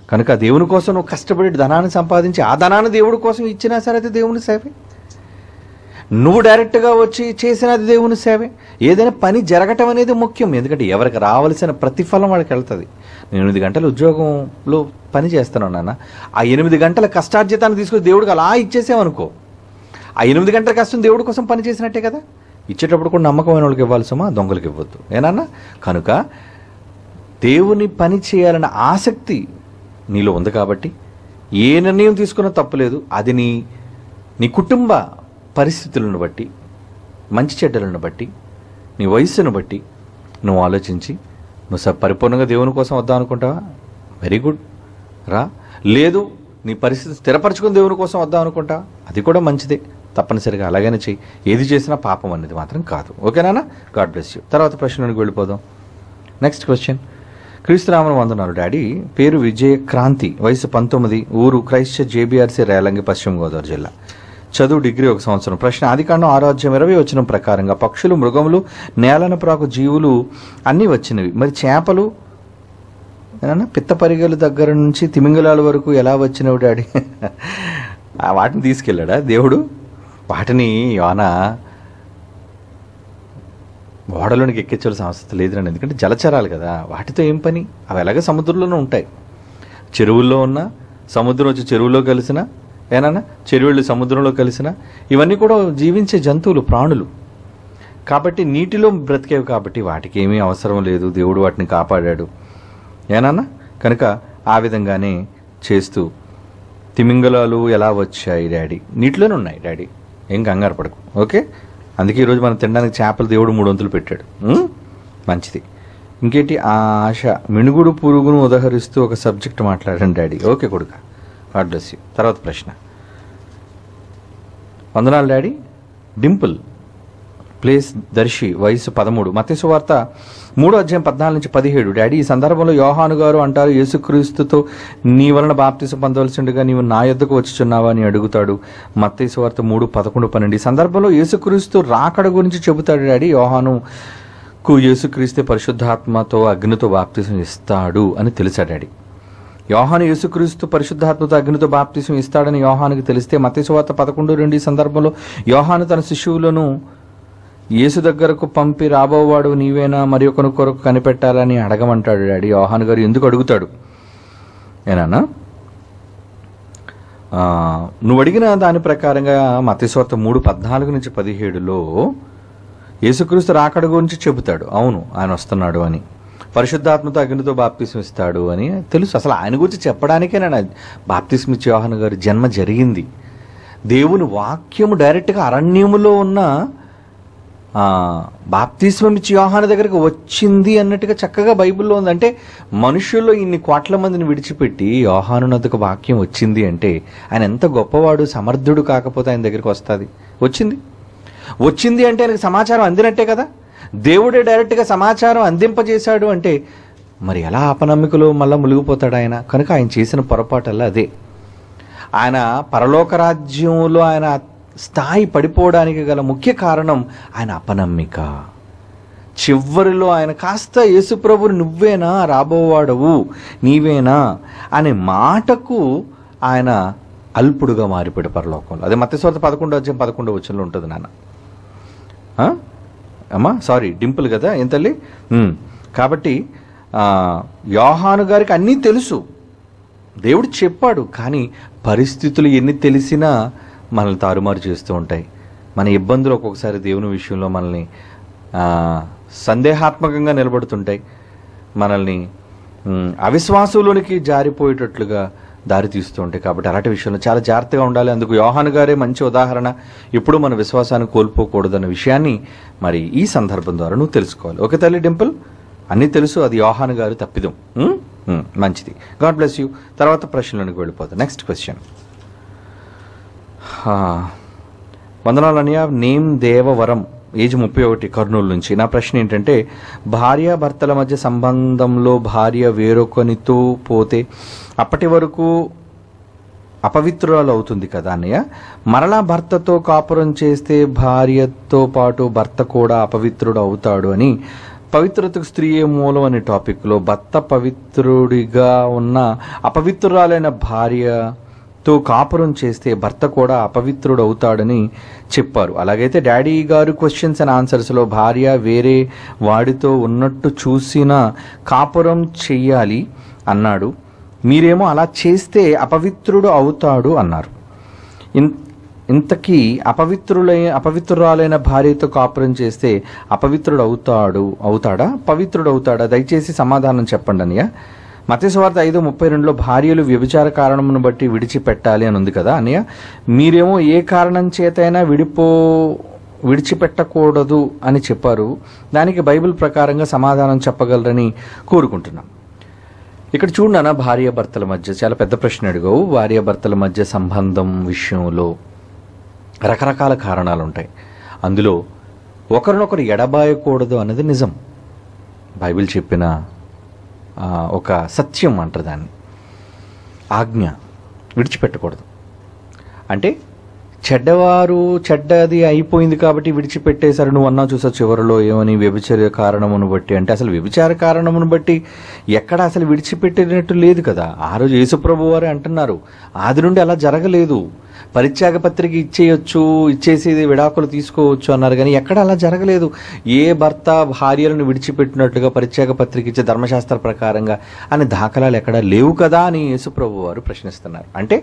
కనుక దేవుని కోసం నువ్వు కష్టపడి ధనాన్ని సంపాదించి ఆ ధనాన్ని దేవుడి కోసం ఇచ్చినా సరే అది దేవుని సేవే నువ్వు డైరెక్ట్గా వచ్చి చేసినది దేవుని సేవే ఏదైనా పని జరగటం అనేది ముఖ్యం ఎందుకంటే ఎవరికి రావాల్సిన ప్రతిఫలం వాడికి వెళ్తుంది నేను ఎనిమిది గంటల ఉద్యోగంలో పని చేస్తున్నాను నాన్న ఆ ఎనిమిది గంటల కష్టార్జితాన్ని తీసుకొని దేవుడికి అలా ఇచ్చేసామనుకో ఆ ఎనిమిది గంటల కష్టం దేవుడి కోసం పని చేసినట్టే కదా ఇచ్చేటప్పుడు కూడా నమ్మకమైన వాళ్ళకి ఇవ్వాలి సుమా దొంగలకి ఇవ్వద్దు ఏనన్నా కనుక దేవుని పని చేయాలన్న ఆసక్తి నీలో ఉంది కాబట్టి ఏ నిర్ణయం తీసుకున్నా తప్పులేదు అది నీ నీ కుటుంబ పరిస్థితులను బట్టి మంచి చెడ్డలను బట్టి నీ వయస్సును బట్టి నువ్వు ఆలోచించి నువ్వు స పరిపూర్ణంగా దేవుని కోసం వద్దాం అనుకుంటావా వెరీ గుడ్ రా లేదు నీ పరిస్థితి స్థిరపరచుకుని దేవుని కోసం వద్దాం అనుకుంటావా అది కూడా మంచిదే తప్పనిసరిగా అలాగనే చెయ్యి ఏది చేసినా పాపం అనేది మాత్రం కాదు ఓకేనా గాడ్ బ్లెస్ యూ తర్వాత ప్రశ్నలోకి వెళ్ళిపోదాం నెక్స్ట్ క్వశ్చన్ క్రీస్తురామను వందనాలు డాడీ పేరు విజయ క్రాంతి వయసు పంతొమ్మిది ఊరు క్రైస్త జేబీఆర్సీ రేలంగి పశ్చిమ గోదావరి జిల్లా చదువు డిగ్రీ ఒక సంవత్సరం ప్రశ్న ఆదికాండం ఆరోగ్యం ఇరవై వచ్చిన ప్రకారంగా పక్షులు మృగములు నేలన ప్రాకు జీవులు అన్నీ వచ్చినవి మరి చేపలు ఏమన్నా పిత్త పరిగెల దగ్గర నుంచి తిమింగలాల వరకు ఎలా వచ్చినవి డాడీ ఆ వాటిని తీసుకెళ్ళాడా దేవుడు వాటిని యోనా ఓడలోనికి ఎక్కించాల్సిన అవసరం లేదురండి ఎందుకంటే జలచరాలు కదా వాటితో ఏం పని అవి ఎలాగ సముద్రంలోనే ఉంటాయి చెరువుల్లో ఉన్న సముద్రం వచ్చి చెరువులో కలిసిన ఏనన్నా చెరువులు సముద్రంలో కలిసిన ఇవన్నీ కూడా జీవించే జంతువులు ప్రాణులు కాబట్టి నీటిలో బ్రతికేవి కాబట్టి వాటికి ఏమీ అవసరం లేదు దేవుడు వాటిని కాపాడాడు ఏనన్నా కనుక ఆ విధంగానే చేస్తూ తిమింగలాలు ఎలా వచ్చాయి డాడీ నీటిలోనే ఉన్నాయి డాడీ ఏం కంగారు పడకు ఓకే అందుకే ఈరోజు మనం తినడానికి చేపలు దేవుడు మూడు వంతులు పెట్టాడు ఉం? మంచిది ఇంకేంటి ఆ ఆశ మినుగుడు పురుగును ఉదహరిస్తూ ఒక సబ్జెక్ట్ మాట్లాడండి డాడీ ఓకే కొడుక గాడ్ బ్లెస్ యూ తర్వాత ప్రశ్న వందనాలు డాడీ డింపుల్ ప్లేస్ దర్శి వయసు పదమూడు మత్స్సు వార్త మూడో అధ్యాయం పద్నాలుగు నుంచి పదిహేడు డాడీ ఈ సందర్భంలో యోహాను గారు అంటారు యేసుక్రీస్తుతో నీ వలన బాప్తిసం పొందవలసిందిగా నీవు నా యొద్దకు వచ్చుచున్నావా అని అడుగుతాడు మత్తయి వార్త మూడు పదకొండు పన్నెండు ఈ సందర్భంలో యేసుక్రీస్తు రాకడ గురించి చెబుతాడు డాడీ యోహానుకు యేసుక్రీస్తే పరిశుద్ధాత్మతో అగ్నితో బాప్తిసం ఇస్తాడు అని తెలిసాడు డాడీ యోహాను యేసుక్రీస్తు పరిశుద్ధాత్మతో అగ్నితో బాప్తిసం ఇస్తాడని యోహానుకి తెలిస్తే మత్తయి వార్త పదకొండు రెండు ఈ సందర్భంలో యోహాను తన శిశువులను యేసు దగ్గరకు పంపి రాబోవాడు నీవేనా మరి ఒకరి కొరకు కనిపెట్టాలని అడగమంటాడు డాడీ యోహాన్ గారు ఎందుకు అడుగుతాడు ఏనా ఆ, నువ్వు అడిగిన దాని ప్రకారంగా మతేశ్వర్త మూడు పద్నాలుగు నుంచి పదిహేడులో యేసుక్రీస్తు రాకడ గురించి చెబుతాడు అవును ఆయన వస్తున్నాడు అని పరిశుద్ధాత్మతో అగ్నితో బాప్తిసం ఇస్తాడు అని తెలుసు అసలు ఆయన గురించి చెప్పడానికే నేను బాప్తిస్మ ఇచ్చే యోహాన్ గారి జన్మ జరిగింది దేవుని వాక్యము డైరెక్ట్గా అరణ్యములో ఉన్న ఆ, బాప్తిస్మం ఇచ్చి యోహాను దగ్గరికి వచ్చింది అన్నట్టుగా చక్కగా బైబిల్లో ఉంది అంటే మనుషుల్లో ఇన్ని కోట్ల మందిని విడిచిపెట్టి యోహాను నద్దకు వాక్యం వచ్చింది అంటే ఆయన ఎంత గొప్పవాడు సమర్థుడు కాకపోతే ఆయన దగ్గరికి వస్తుంది వచ్చింది వచ్చింది అంటే ఆయనకి సమాచారం అందినట్టే కదా దేవుడే డైరెక్ట్గా సమాచారం అందింపజేశాడు అంటే మరి ఎలా అపనమ్మికలో మళ్ళీ మునిగిపోతాడు ఆయన కనుక ఆయన చేసిన పొరపాటల్లా అదే ఆయన పరలోక రాజ్యంలో ఆయన స్థాయి పడిపోవడానికి గల ముఖ్య కారణం ఆయన అపనమ్మిక చివరిలో ఆయన కాస్త యేసుప్రభు నువ్వేనా రాబోవాడవు నీవేనా అనే మాటకు ఆయన అల్పుడుగా మారిపోయాడు పరలోకంలో అదే మత్స్యవార్త పదకొండో అధ్యాయం పదకొండో వచ్చంలో ఉంటుంది నాన్న ఆ? అమ్మా సారీ డింపుల్ కదా ఏం తల్లి ఉమ్. కాబట్టి ఆ, యోహాను గారికి అన్నీ తెలుసు దేవుడు చెప్పాడు కానీ పరిస్థితులు ఎన్ని తెలిసినా మనల్ని తారుమారు చేస్తూ ఉంటాయి మన ఇబ్బందులు ఒక్కొక్కసారి దేవుని విషయంలో మనల్ని ఆ, సందేహాత్మకంగా నిలబడుతుంటాయి మనల్ని ఉమ్, అవిశ్వాసంలోనికి జారిపోయేటట్లుగా దారి తీస్తూ ఉంటాయి కాబట్టి అలాంటి విషయంలో చాలా జాగ్రత్తగా ఉండాలి అందుకు యోహాను గారే మంచి ఉదాహరణ ఇప్పుడు మన విశ్వాసాన్ని కోల్పోకూడదన్న విషయాన్ని మరి ఈ సందర్భం ద్వారా నువ్వు తెలుసుకోవాలి ఓకే తల్లి డింపుల్ అన్నీ తెలుసు అది యోహాను గారు తప్పిదం ఉమ్? ఉమ్, మంచిది గాడ్ బ్లెస్ యూ తర్వాత ప్రశ్నలోనికి వెళ్ళిపోతాం నెక్స్ట్ క్వశ్చన్ వందనాలు అనియా నేమ్ దేవవరం ఏజ్ ముప్పై ఒకటి కర్నూలు నుంచి నా ప్రశ్న ఏంటంటే భార్య భర్తల మధ్య సంబంధంలో భార్య వేరొకనితో పోతే అప్పటి వరకు అపవిత్రురాలు అవుతుంది కదా అన్నయ్య మరలా భర్తతో కాపురం చేస్తే భార్యతో పాటు భర్త కూడా అపవిత్రుడు అవుతాడు అని పవిత్రతకు స్త్రీయే మూలం అనే టాపిక్లో భర్త పవిత్రుడిగా ఉన్న అపవిత్రురాలైన భార్యతో కాపురం చేస్తే భర్త కూడా అపవిత్రుడు అవుతాడని చెప్పారు అలాగైతే డాడీ గారు క్వశ్చన్స్ అండ్ ఆన్సర్స్లో భార్య వేరే వాడితో ఉన్నట్టు చూసిన కాపురం చెయ్యాలి అన్నాడు మీరేమో అలా చేస్తే అపవిత్రుడు అవుతాడు అన్నారు ఇన్ ఇంతకీ అపవిత్రులై అపవిత్రురాలైన భార్యతో కాపురం చేస్తే అపవిత్రుడు అవుతాడు అవుతాడా పవిత్రుడు అవుతాడా దయచేసి సమాధానం చెప్పండి అన్నయ్య మతేశ్వార్త ఐదు ముప్పై రెండులో భార్యలు వ్యభిచార కారణమును బట్టి విడిచిపెట్టాలి అని ఉంది కదా అన్నయ్య మీరేమో ఏ కారణం చేతైనా విడిపో విడిచిపెట్టకూడదు అని చెప్పారు దానికి బైబిల్ ప్రకారంగా సమాధానం చెప్పగలరని కోరుకుంటున్నాం ఇక్కడ చూడనా భార్యాభర్తల మధ్య చాలా పెద్ద ప్రశ్న అడిగావు భార్యాభర్తల మధ్య సంబంధం విషయంలో రకరకాల కారణాలు ఉంటాయి అందులో ఒకరినొకరు ఎడబాయకూడదు అన్నది నిజం బైబిల్ చెప్పిన ఆ, ఒక సత్యం అంటారు దాన్ని ఆజ్ఞ విడిచిపెట్టకూడదు అంటే చెడ్డవారు చెడ్డది అయిపోయింది కాబట్టి విడిచిపెట్టేశారు నువ్వు అన్నా చూసా చివరిలో ఏమని వ్యభిచార కారణమును బట్టి అంటే అసలు వ్యభిచార కారణమును బట్టి ఎక్కడ అసలు విడిచిపెట్టినట్టు లేదు కదా ఆ రోజు యేసుప్రభు వారే అంటున్నారు ఆది నుండి అలా జరగలేదు పరిత్యాగ పత్రిక ఇచ్చేయొచ్చు ఇచ్చేసి విడాకులు తీసుకోవచ్చు అన్నారు కానీ ఎక్కడ అలా జరగలేదు ఏ భర్త భార్యలను విడిచిపెట్టినట్లుగా పరిత్యాగ పత్రిక ఇచ్చే ధర్మశాస్త్ర ప్రకారంగా అని దాఖలాలు ఎక్కడ లేవు కదా అని యేసుప్రభు వారు ప్రశ్నిస్తున్నారు అంటే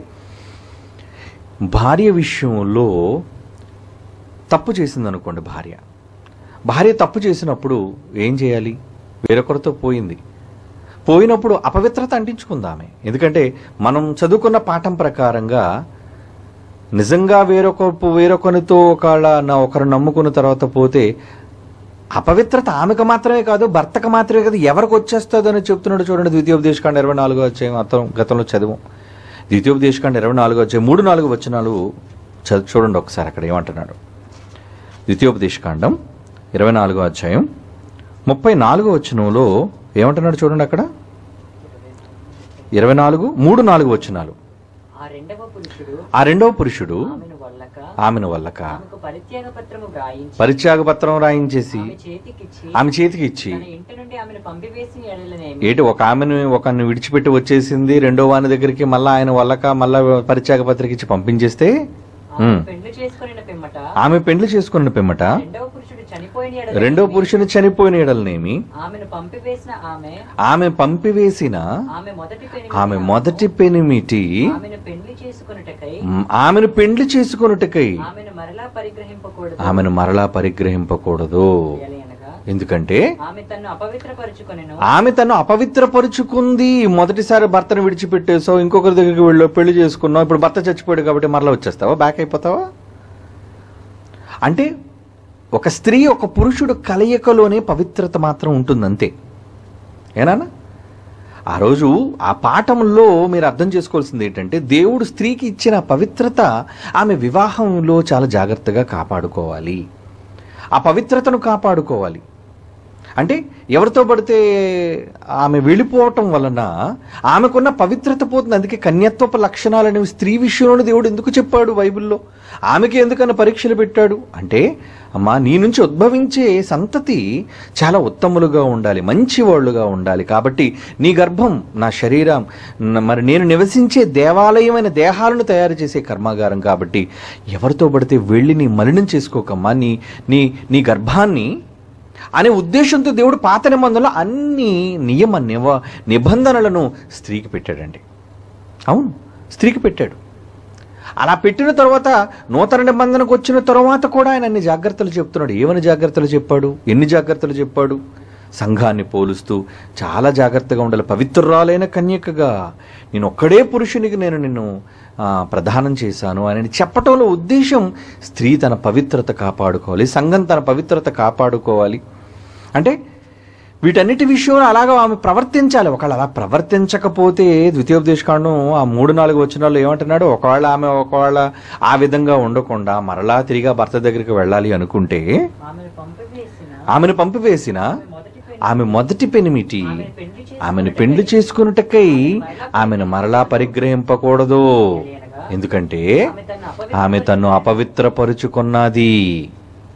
భార్య విషయంలో తప్పు చేసింది అనుకోండి భార్య భార్య తప్పు చేసినప్పుడు ఏం చేయాలి వేరొకరితో పోయింది పోయినప్పుడు అపవిత్రత అంటించుకుంది ఆమె ఎందుకంటే మనం చదువుకున్న పాఠం ప్రకారంగా నిజంగా వేరొక వేరొకరితో ఒకళ్ళ నా ఒకరు నమ్ముకున్న తర్వాత పోతే అపవిత్రత ఆమెకు మాత్రమే కాదు భర్తకు మాత్రమే కాదు ఎవరికి వచ్చేస్తుంది అని చెప్తున్నాడు చూడండి ద్వితీయోపదేశకాండ ఇరవై నాలుగో వచ్చే మొత్తం గతంలో చదువు ద్వితీయోపదేశకాండ ఇరవై నాలుగో వచ్చే మూడు నాలుగు వచనాలు చదువు చూడండి ఒకసారి అక్కడ ఏమంటున్నాడు ద్వితీయోపదేశకాండం ఇరవై నాలుగో అధ్యాయం ముప్పై నాలుగో వచనంలో ఏమంటున్నాడు చూడండి అక్కడ ఇరవై నాలుగు మూడు నాలుగు వచనాలు ఆ రెండవ పురుషుడు ఆ రెండవ పురుషుడు ఆమెను వల్లక ఆమెను వల్లక ఆమెకు పరిత్యాగ పత్రము వ్రాయించి పరిత్యాగ పత్రం రాయించేసి ఆమె చేతికిచ్చి ఆమె చేతికి ఇచ్చి తన ఇంటి నుండి ఆమెను పంపివేసిన ఎడలనేమి ఏంటి ఒక ఆమెను ఒకరిని విడిచిపెట్టి వచ్చేసింది రెండో వాని దగ్గరికి మళ్ళీ ఆయన వల్లక మళ్ళా పరిత్యాగ పత్రిక ఇచ్చి పంపించేస్తే ఆమె ఉమ్, పెళ్లి చేసుకున్న పిమ్మట ఆమె పెండ్లి చేసుకున్న పిమ్మట రెండవ పురుషుడు చనిపోయిన ఎడల రెండో పురుషుని చనిపోయిన ఎడలనేమి ఆమెను పంపివేసిన ఆమె ఆమె పంపివేసిన ఆమె మొదటి పెళ్లి ఆమె మొదటి పెనిమిటి ఆమెను పెళ్లి చేసుకున్నటకై మ్, ఆమెను పెండ్లి చేసుకొనుటకై ఆమెను మరలా పరిగ్రహింపకూడదు ఆమెను మరలా పరిగ్రహింపకూడదు అనగా ఎందుకంటే ఆమె తన్ను అపవిత్రపరుచుకొనెను ఆమె తను అపవిత్రపరుచుకుంది మొదటిసారి భర్తను విడిచిపెట్టేసావు ఇంకొకరి దగ్గరికి వెళ్ళి పెళ్లి చేసుకున్నావు ఇప్పుడు భర్త చచ్చిపోయాడు కాబట్టి మరలా వచ్చేస్తావా బ్యాక్ అయిపోతావా అంటే ఒక స్త్రీ ఒక పురుషుడు కలయికలోనే పవిత్రత మాత్రం ఉంటుంది అంతే ఏనా ఆ రోజు ఆ పాఠంలో మీరు అర్థం చేసుకోవాల్సింది ఏంటంటే దేవుడు స్త్రీకి ఇచ్చిన పవిత్రత ఆమె వివాహంలో చాలా జాగ్రత్తగా కాపాడుకోవాలి ఆ పవిత్రతను కాపాడుకోవాలి అంటే ఎవరితో పడితే ఆమె వెళ్ళిపోవటం వలన ఆమెకున్న పవిత్రత పోతుంది అందుకే కన్యత్వపు లక్షణాలు అనేవి స్త్రీ విషయంలో దేవుడు ఎందుకు చెప్పాడు బైబిల్లో ఆమెకి ఎందుకన్నా పరీక్షలు పెట్టాడు అంటే అమ్మా నీ నుంచి ఉద్భవించే సంతతి చాలా ఉత్తములుగా ఉండాలి మంచి వాళ్ళుగా ఉండాలి కాబట్టి నీ గర్భం నా శరీరం న- మరి నేను నివసించే దేవాలయమైన దేహాలను తయారు చేసే కర్మాగారం కాబట్టి ఎవరితో పడితే వెళ్ళి నీ మలినం చేసుకోకమ్మా నీ నీ నీ గర్భాన్ని అనే ఉద్దేశంతో దేవుడు పాత నిబంధనలో అన్ని నియమ నివ నిబంధనలను స్త్రీకి పెట్టాడండి అవును స్త్రీకి పెట్టాడు అలా పెట్టిన తర్వాత నూతన నిబంధనకు వచ్చిన తర్వాత కూడా ఆయన అన్ని జాగ్రత్తలు చెప్తున్నాడు ఏమని జాగ్రత్తలు చెప్పాడు ఎన్ని జాగ్రత్తలు చెప్పాడు సంఘాన్ని పోలుస్తూ చాలా జాగ్రత్తగా ఉండాలి పవిత్రురాలైన కన్యకగా నేను ఒక్కడే పురుషునికి నేను నిన్ను ఆ, ప్రదానం చేశాను అని చెప్పటంలో ఉద్దేశం స్త్రీ తన పవిత్రత కాపాడుకోవాలి సంఘం తన పవిత్రత కాపాడుకోవాలి అంటే వీటన్నిటి విషయంలో అలాగా ఆమె ప్రవర్తించాలి ఒకవేళ అలా ప్రవర్తించకపోతే ద్వితీయోపదేశకాండం ఆ మూడు నాలుగు వచనాల్లో ఏమంటున్నాడు ఒకవేళ ఆమె ఒకవేళ ఆ విధంగా ఉండకుండా మరలా తిరిగి ఆ భర్త దగ్గరికి వెళ్ళాలి అనుకుంటే ఆమెను పంపివేసిన ఆమెను పంపివేసిన ఆమె మొదటి పెళ్లి ఆమె మొదటి పెనిమిటి ఆమెను పెళ్లి ఆమెను పెండ్లి చేసుకున్నటకై ఆమెను మరలా పరిగ్రహింపకూడదు ఎందుకంటే ఆమె తన్ను ఆమె తన్ను అపవిత్రపరుచుకున్నది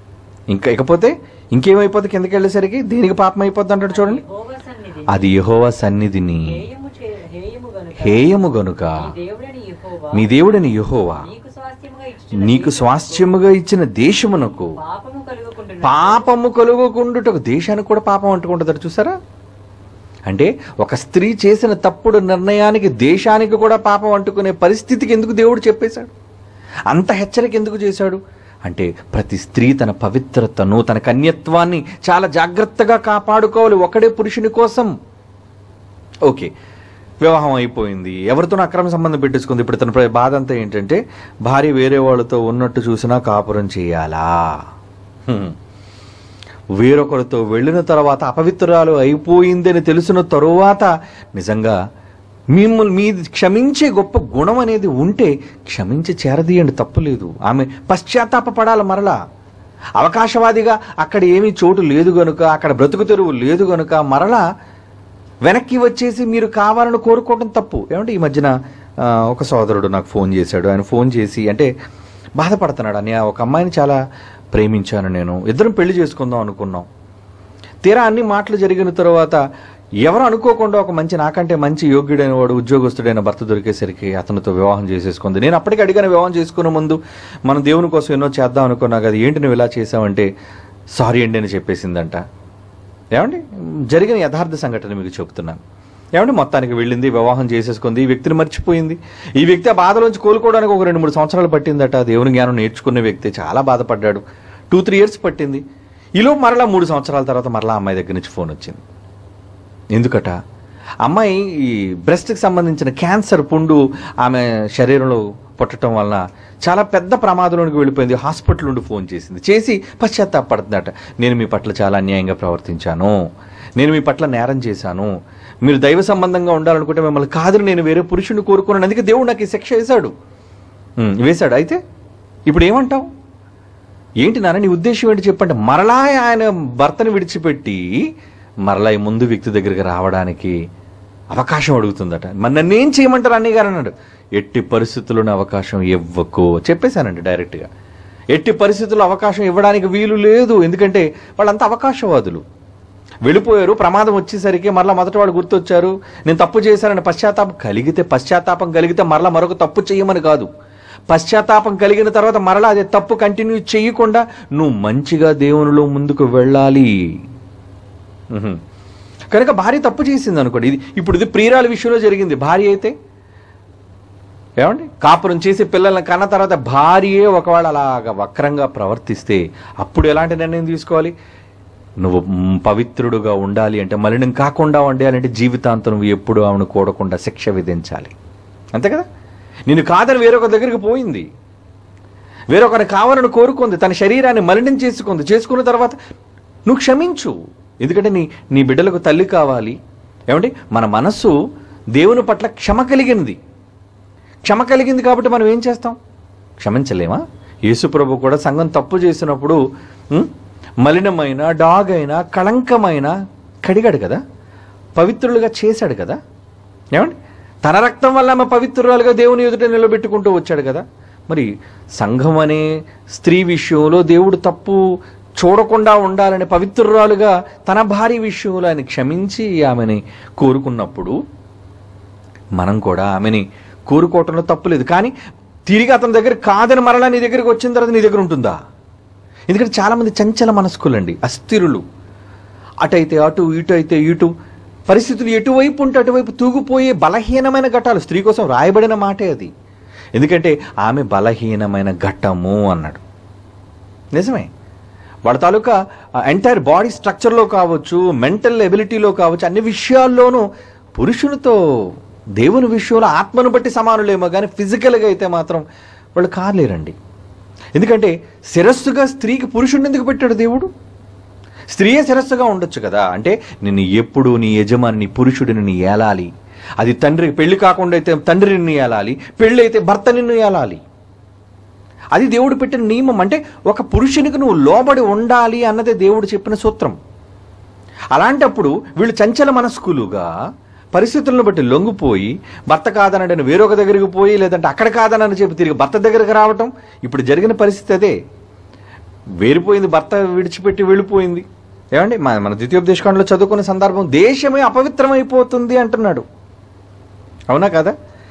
ఇంకా ఇకపోతే ఇంకేమైపోతుంది కిందకి వెళ్ళేసరికి దేనికి పాపం అయిపోద్ది అంటాడు చూడండి యెహోవా సన్నిధిని అది యెహోవా సన్నిధిని హేయము చే- హేయము గనుక హేయము గనుక నీ దేవుడని యెహోవా మీ దేవుడని యెహోవా నీకు స్వాస్థ్యముగా ఇచ్చిన నీకు స్వాస్థ్యముగా ఇచ్చిన దేశమునకు పాపము కలుగుకుంటున్న పాపము కలుగుకుండుటకు దేశానికి కూడా పాపం అంటుకుంటుందట చూసారా అంటే ఒక స్త్రీ చేసిన తప్పుడు నిర్ణయానికి దేశానికి కూడా పాపం అంటుకునే పరిస్థితికి ఎందుకు దేవుడు చెప్పేశాడు అంత హెచ్చరిక ఎందుకు చేశాడు అంటే ప్రతి స్త్రీ తన పవిత్రతను తన కన్యత్వాన్ని చాలా జాగ్రత్తగా కాపాడుకోవాలి ఒకడే పురుషుని కోసం ఓకే వివాహం అయిపోయింది ఎవరితోనూ అక్రమ సంబంధం పెట్టేసుకుంది ఇప్పుడు తన ప్ర- బాధ అంతా ఏంటంటే భార్య వేరే వాళ్ళతో ఉన్నట్టు చూసినా కాపురం చేయాలా హ్మ్. వేరొకరితో వెళ్ళిన తర్వాత అపవిత్రాలు అయిపోయిందని తెలిసిన తరువాత నిజంగా మిమ్మల్ని మీ క్షమించే గొప్ప గుణం అనేది ఉంటే క్షమించి చేరదీయండి తప్పులేదు ఆమె పశ్చాత్తాపపడాలి మరలా అవకాశవాదిగా అక్కడ ఏమీ చోటు లేదు గనుక అక్కడ బ్రతుకు తెరువు లేదు గనుక మరలా వెనక్కి వచ్చేసి మీరు కావాలని కోరుకోవడం తప్పు ఏమంటే ఈ మధ్యన ఆ, ఒక సోదరుడు నాకు ఫోన్ చేశాడు ఆయన ఫోన్ చేసి అంటే బాధపడుతున్నాడు అని ఒక అమ్మాయిని చాలా ప్రేమించాను నేను ఇద్దరం పెళ్లి చేసుకుందాం అనుకున్నాం తీరా అన్ని మాటలు జరిగిన తర్వాత ఎవరు అనుకోకుండా ఒక మంచి నాకంటే మంచి యోగ్యుడైన వాడు ఉద్యోగస్తుడైన భర్త దొరికేసరికి అతనితో వివాహం చేసేసుకుంది నేను అప్పటికి అడిగాను వివాహం చేసుకునే ముందు మనం దేవుని కోసం ఎన్నో చేద్దాం అనుకున్నా కదా ఏంటి నువ్వు ఇలా చేసావంటే సారీ అండి అని చెప్పేసిందంట ఏమండి జరిగిన యథార్థ సంఘటన మీకు చెప్తున్నాను ఏమండి మొత్తానికి వెళ్ళింది వివాహం చేసేసుకుంది ఈ వ్యక్తిని మర్చిపోయింది ఈ వ్యక్తి ఆ బాధలోంచి కోలుకోవడానికి ఒక రెండు మూడు సంవత్సరాలు పట్టిందట దేవుని జ్ఞానం నేర్చుకున్న వ్యక్తి చాలా బాధపడ్డాడు టూ త్రీ ఇయర్స్ పట్టింది ఈలో మరలా మూడు సంవత్సరాల తర్వాత మరలా అమ్మాయి దగ్గర నుంచి ఫోన్ వచ్చింది ఎందుకట అమ్మాయి ఈ బ్రెస్ట్కి సంబంధించిన క్యాన్సర్ పుండు ఆమె శరీరంలో పుట్టడం వలన చాలా పెద్ద ప్రమాదంలోకి వెళ్ళిపోయింది హాస్పిటల్ నుండి ఫోన్ చేసింది చేసి పశ్చాత్తాపడుతుందట నేను మీ పట్ల చాలా అన్యాయంగా ప్రవర్తించాను నేను మీ పట్ల నేరం చేశాను మీరు దైవ సంబంధంగా ఉండాలనుకుంటే మిమ్మల్ని కాదని నేను వేరే పురుషుని కోరుకున్నాను అందుకే దేవుడు నాకు ఈ శిక్ష వేశాడు ఉమ్, వేశాడు అయితే ఇప్పుడు ఏమంటావు ఏంటి నాన్న నీ ఉద్దేశం ఏంటి చెప్పండి మరలా ఆయన భర్తను విడిచిపెట్టి మరలా ఈ ముందు వ్యక్తి దగ్గరికి రావడానికి అవకాశం అడుగుతుందట మరి నన్ను ఏం చేయమంటారు అన్నయ్య గారు అన్నాడు ఎట్టి పరిస్థితుల్లోనే అవకాశం ఇవ్వకు చెప్పేశానండి డైరెక్ట్గా ఎట్టి పరిస్థితుల్లో అవకాశం ఇవ్వడానికి వీలు లేదు ఎందుకంటే వాళ్ళంతా అవకాశవాదులు వెళ్ళిపోయారు ప్రమాదం వచ్చేసరికి మరలా మొదటి వాడు గుర్తొచ్చారు నేను తప్పు చేశానని పశ్చాత్తాపం కలిగితే పశ్చాత్తాపం కలిగితే మరలా మరొక తప్పు చేయమని కాదు పశ్చాత్తాపం కలిగిన తర్వాత మరలా అదే తప్పు కంటిన్యూ చేయకుండా నువ్వు మంచిగా దేవునిలో ముందుకు వెళ్ళాలి ఉహుం. కనుక భార్య తప్పు చేసింది అనుకోండి ఇది ఇప్పుడు ఇది ప్రియురాల విషయంలో జరిగింది భార్య అయితే ఏమండి కాపురం చేసి పిల్లల్ని కన్న తర్వాత భార్యే ఒకవేళ అలాగ వక్రంగా ప్రవర్తిస్తే అప్పుడు ఎలాంటి నిర్ణయం తీసుకోవాలి నువ్వు మ్, పవిత్రుడుగా ఉండాలి అంటే మలినం కాకుండా ఉండాలంటే జీవితాంతం నువ్వు ఎప్పుడు ఆమెను కూడకుండా శిక్ష విధించాలి అంతే కదా నేను కాదని వేరొక దగ్గరికి పోయింది వేరొకరి కావాలని కోరుకుంది తన శరీరాన్ని మలినం చేసుకుంది చేసుకున్న తర్వాత నువ్వు క్షమించు ఎందుకంటే నీ నీ బిడ్డలకు తల్లి కావాలి ఏమండి మన మనస్సు దేవుని పట్ల క్షమ కలిగింది క్షమ కలిగింది కాబట్టి మనం ఏం చేస్తాం క్షమించలేమా యేసుప్రభు కూడా సంఘం తప్పు చేసినప్పుడు ఉం, మలినమైన డాగ్ అయినా కళంకమైన కడిగాడు కదా పవిత్రులుగా చేశాడు కదా ఏమండి తన రక్తం వల్ల ఆమె పవిత్రురాలుగా దేవుని ఎదుట నిలబెట్టుకుంటూ వచ్చాడు కదా మరి సంఘం అనే స్త్రీ విషయంలో దేవుడు తప్పు చూడకుండా ఉండాలని పవిత్రురాలుగా తన భార్య విషయంలో ఆయన క్షమించి ఆమెని కోరుకున్నప్పుడు మనం కూడా ఆమెని కోరుకోవటంలో తప్పులేదు కానీ తిరిగి అతని దగ్గర కాదని మరలా నీ దగ్గరికి వచ్చిన తర్వాత నీ దగ్గర ఉంటుందా ఎందుకంటే చాలామంది చంచల మనస్కులండి అస్థిరులు అటైతే అటు ఇటు అయితే ఇటు పరిస్థితులు ఎటువైపు ఉంటే అటువైపు తూగిపోయే బలహీనమైన ఘట్టాలు స్త్రీ కోసం రాయబడిన మాటే అది ఎందుకంటే ఆమె బలహీనమైన ఘట్టము అన్నాడు నిజమే వాళ్ళ తాలూకా ఎంటైర్ బాడీ స్ట్రక్చర్లో కావచ్చు మెంటల్ ఎబిలిటీలో కావచ్చు అన్ని విషయాల్లోనూ పురుషునితో దేవుని విషయంలో ఆత్మను బట్టి సమానులేమో కానీ ఫిజికల్గా అయితే మాత్రం వాళ్ళు కాలేరండి ఎందుకంటే శిరస్సుగా స్త్రీకి పురుషుడిని ఎందుకు పెట్టాడు దేవుడు స్త్రీయే శిరస్సుగా ఉండొచ్చు కదా అంటే నిన్ను ఎప్పుడు నీ యజమాని నీ పురుషుడిని నీ ఏలాలి అది తండ్రి పెళ్లి కాకుండా అయితే తండ్రిని నీ ఏలాలి పెళ్ళి అయితే భర్త నిన్ను ఏలాలి అది దేవుడు పెట్టిన నియమం అంటే ఒక పురుషునికి నువ్వు లోబడి ఉండాలి అన్నదే దేవుడు చెప్పిన సూత్రం అలాంటప్పుడు వీళ్ళు చంచల మనస్కులుగా పరిస్థితులను బట్టి లొంగిపోయి భర్త కాదనడని వేరొక దగ్గరికి పోయి లేదంటే అక్కడ కాదనని చెప్పి తిరిగి భర్త దగ్గరికి రావటం ఇప్పుడు జరిగిన పరిస్థితి అదే వేరిపోయింది భర్త విడిచిపెట్టి వెళ్ళిపోయింది ఏమండి మన మన ద్వితీయోపదేశకాండలో చదువుకునే సందర్భం దేశమే అపవిత్రమైపోతుంది అంటున్నాడు అవునా కదా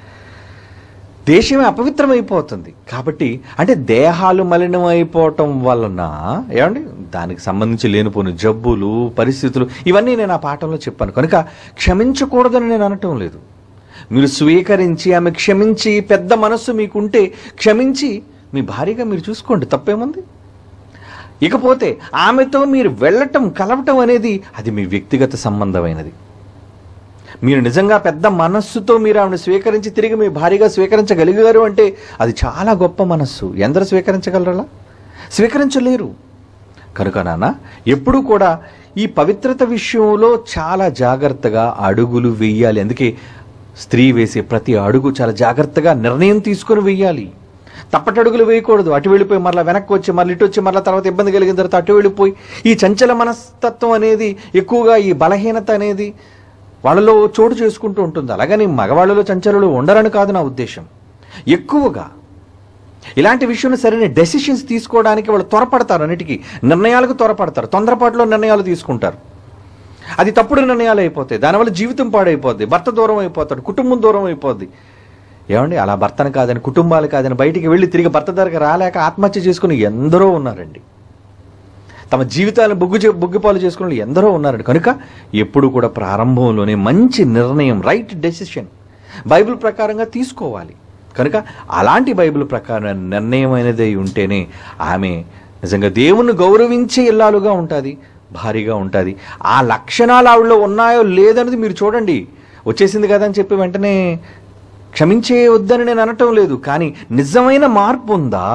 దేశమే అపవిత్రమైపోతుంది కాబట్టి అంటే దేహాలు మలినమైపోవటం వలన ఏమండి దానికి సంబంధించి లేనిపోని జబ్బులు పరిస్థితులు ఇవన్నీ నేను ఆ పాఠంలో చెప్పాను కనుక క్షమించకూడదని నేను అనటం లేదు మీరు స్వీకరించి ఆమె క్షమించి పెద్ద మనస్సు మీకుంటే క్షమించి మీ భార్యగా మీరు చూసుకోండి తప్పేముంది ఇకపోతే ఆమెతో మీరు వెళ్ళటం కలవటం అనేది అది మీ వ్యక్తిగత సంబంధమైనది మీరు నిజంగా పెద్ద మనస్సుతో మీరు ఆమెను స్వీకరించి తిరిగి మీ భార్యగా స్వీకరించగలిగారు అంటే అది చాలా గొప్ప మనస్సు ఎందరు స్వీకరించగలరా స్వీకరించలేరు కనుక నాన్న ఎప్పుడూ కూడా ఈ పవిత్రత విషయంలో చాలా జాగ్రత్తగా అడుగులు వెయ్యాలి అందుకే స్త్రీ వేసే ప్రతి అడుగు చాలా జాగ్రత్తగా నిర్ణయం తీసుకొని వెయ్యాలి తప్పటడుగులు వేయకూడదు అటు వెళ్ళిపోయి మరలా వెనక్కి వచ్చి మళ్ళీ ఇటు వచ్చి మరలా తర్వాత ఇబ్బంది కలిగిన తర్వాత అటు వెళ్ళిపోయి ఈ చంచల మనస్తత్వం అనేది ఎక్కువగా ఈ బలహీనత అనేది వాళ్ళలో చోటు చేసుకుంటూ ఉంటుంది అలాగని మగవాళ్ళలో చంచలులు ఉండరని కాదు నా ఉద్దేశం ఎక్కువగా ఇలాంటి విషయంలో సరైన డెసిషన్స్ తీసుకోవడానికి వాళ్ళు త్వరపడతారు అన్నిటికీ నిర్ణయాలకు త్వరపడతారు తొందరపాటులో నిర్ణయాలు తీసుకుంటారు అది తప్పుడు నిర్ణయాలు అయిపోతాయి దానివల్ల జీవితం పాడైపోద్ది భర్త దూరం అయిపోతాడు కుటుంబం దూరం అయిపోద్ది ఏమండి అలా భర్తను కాదని కుటుంబాలు కాదని బయటికి వెళ్ళి తిరిగి భర్త దగ్గర రాలేక ఆత్మహత్య చేసుకుని ఎందరో ఉన్నారండి తమ జీవితాలను బొగ్గు చే- బొగ్గుపాలు చేసుకునే వాళ్ళు ఎందరో ఉన్నారండి కనుక ఎప్పుడు కూడా ప్రారంభంలోనే మంచి నిర్ణయం రైట్ డెసిషన్ బైబిల్ ప్రకారంగా తీసుకోవాలి కనుక అలాంటి బైబిల్ ప్రకారం నిర్ణయం అనేది అయి ఉంటేనే ఆమె నిజంగా దేవుణ్ణి గౌరవించే ఇల్లాలుగా ఉంటుంది భారీగా ఉంటుంది ఆ లక్షణాలు ఆవిడలో ఉన్నాయో లేదనేది మీరు చూడండి వచ్చేసింది కదా అని చెప్పి వెంటనే క్షమించే వద్దని నేను అనటం లేదు కానీ నిజమైన మార్పు ఉందా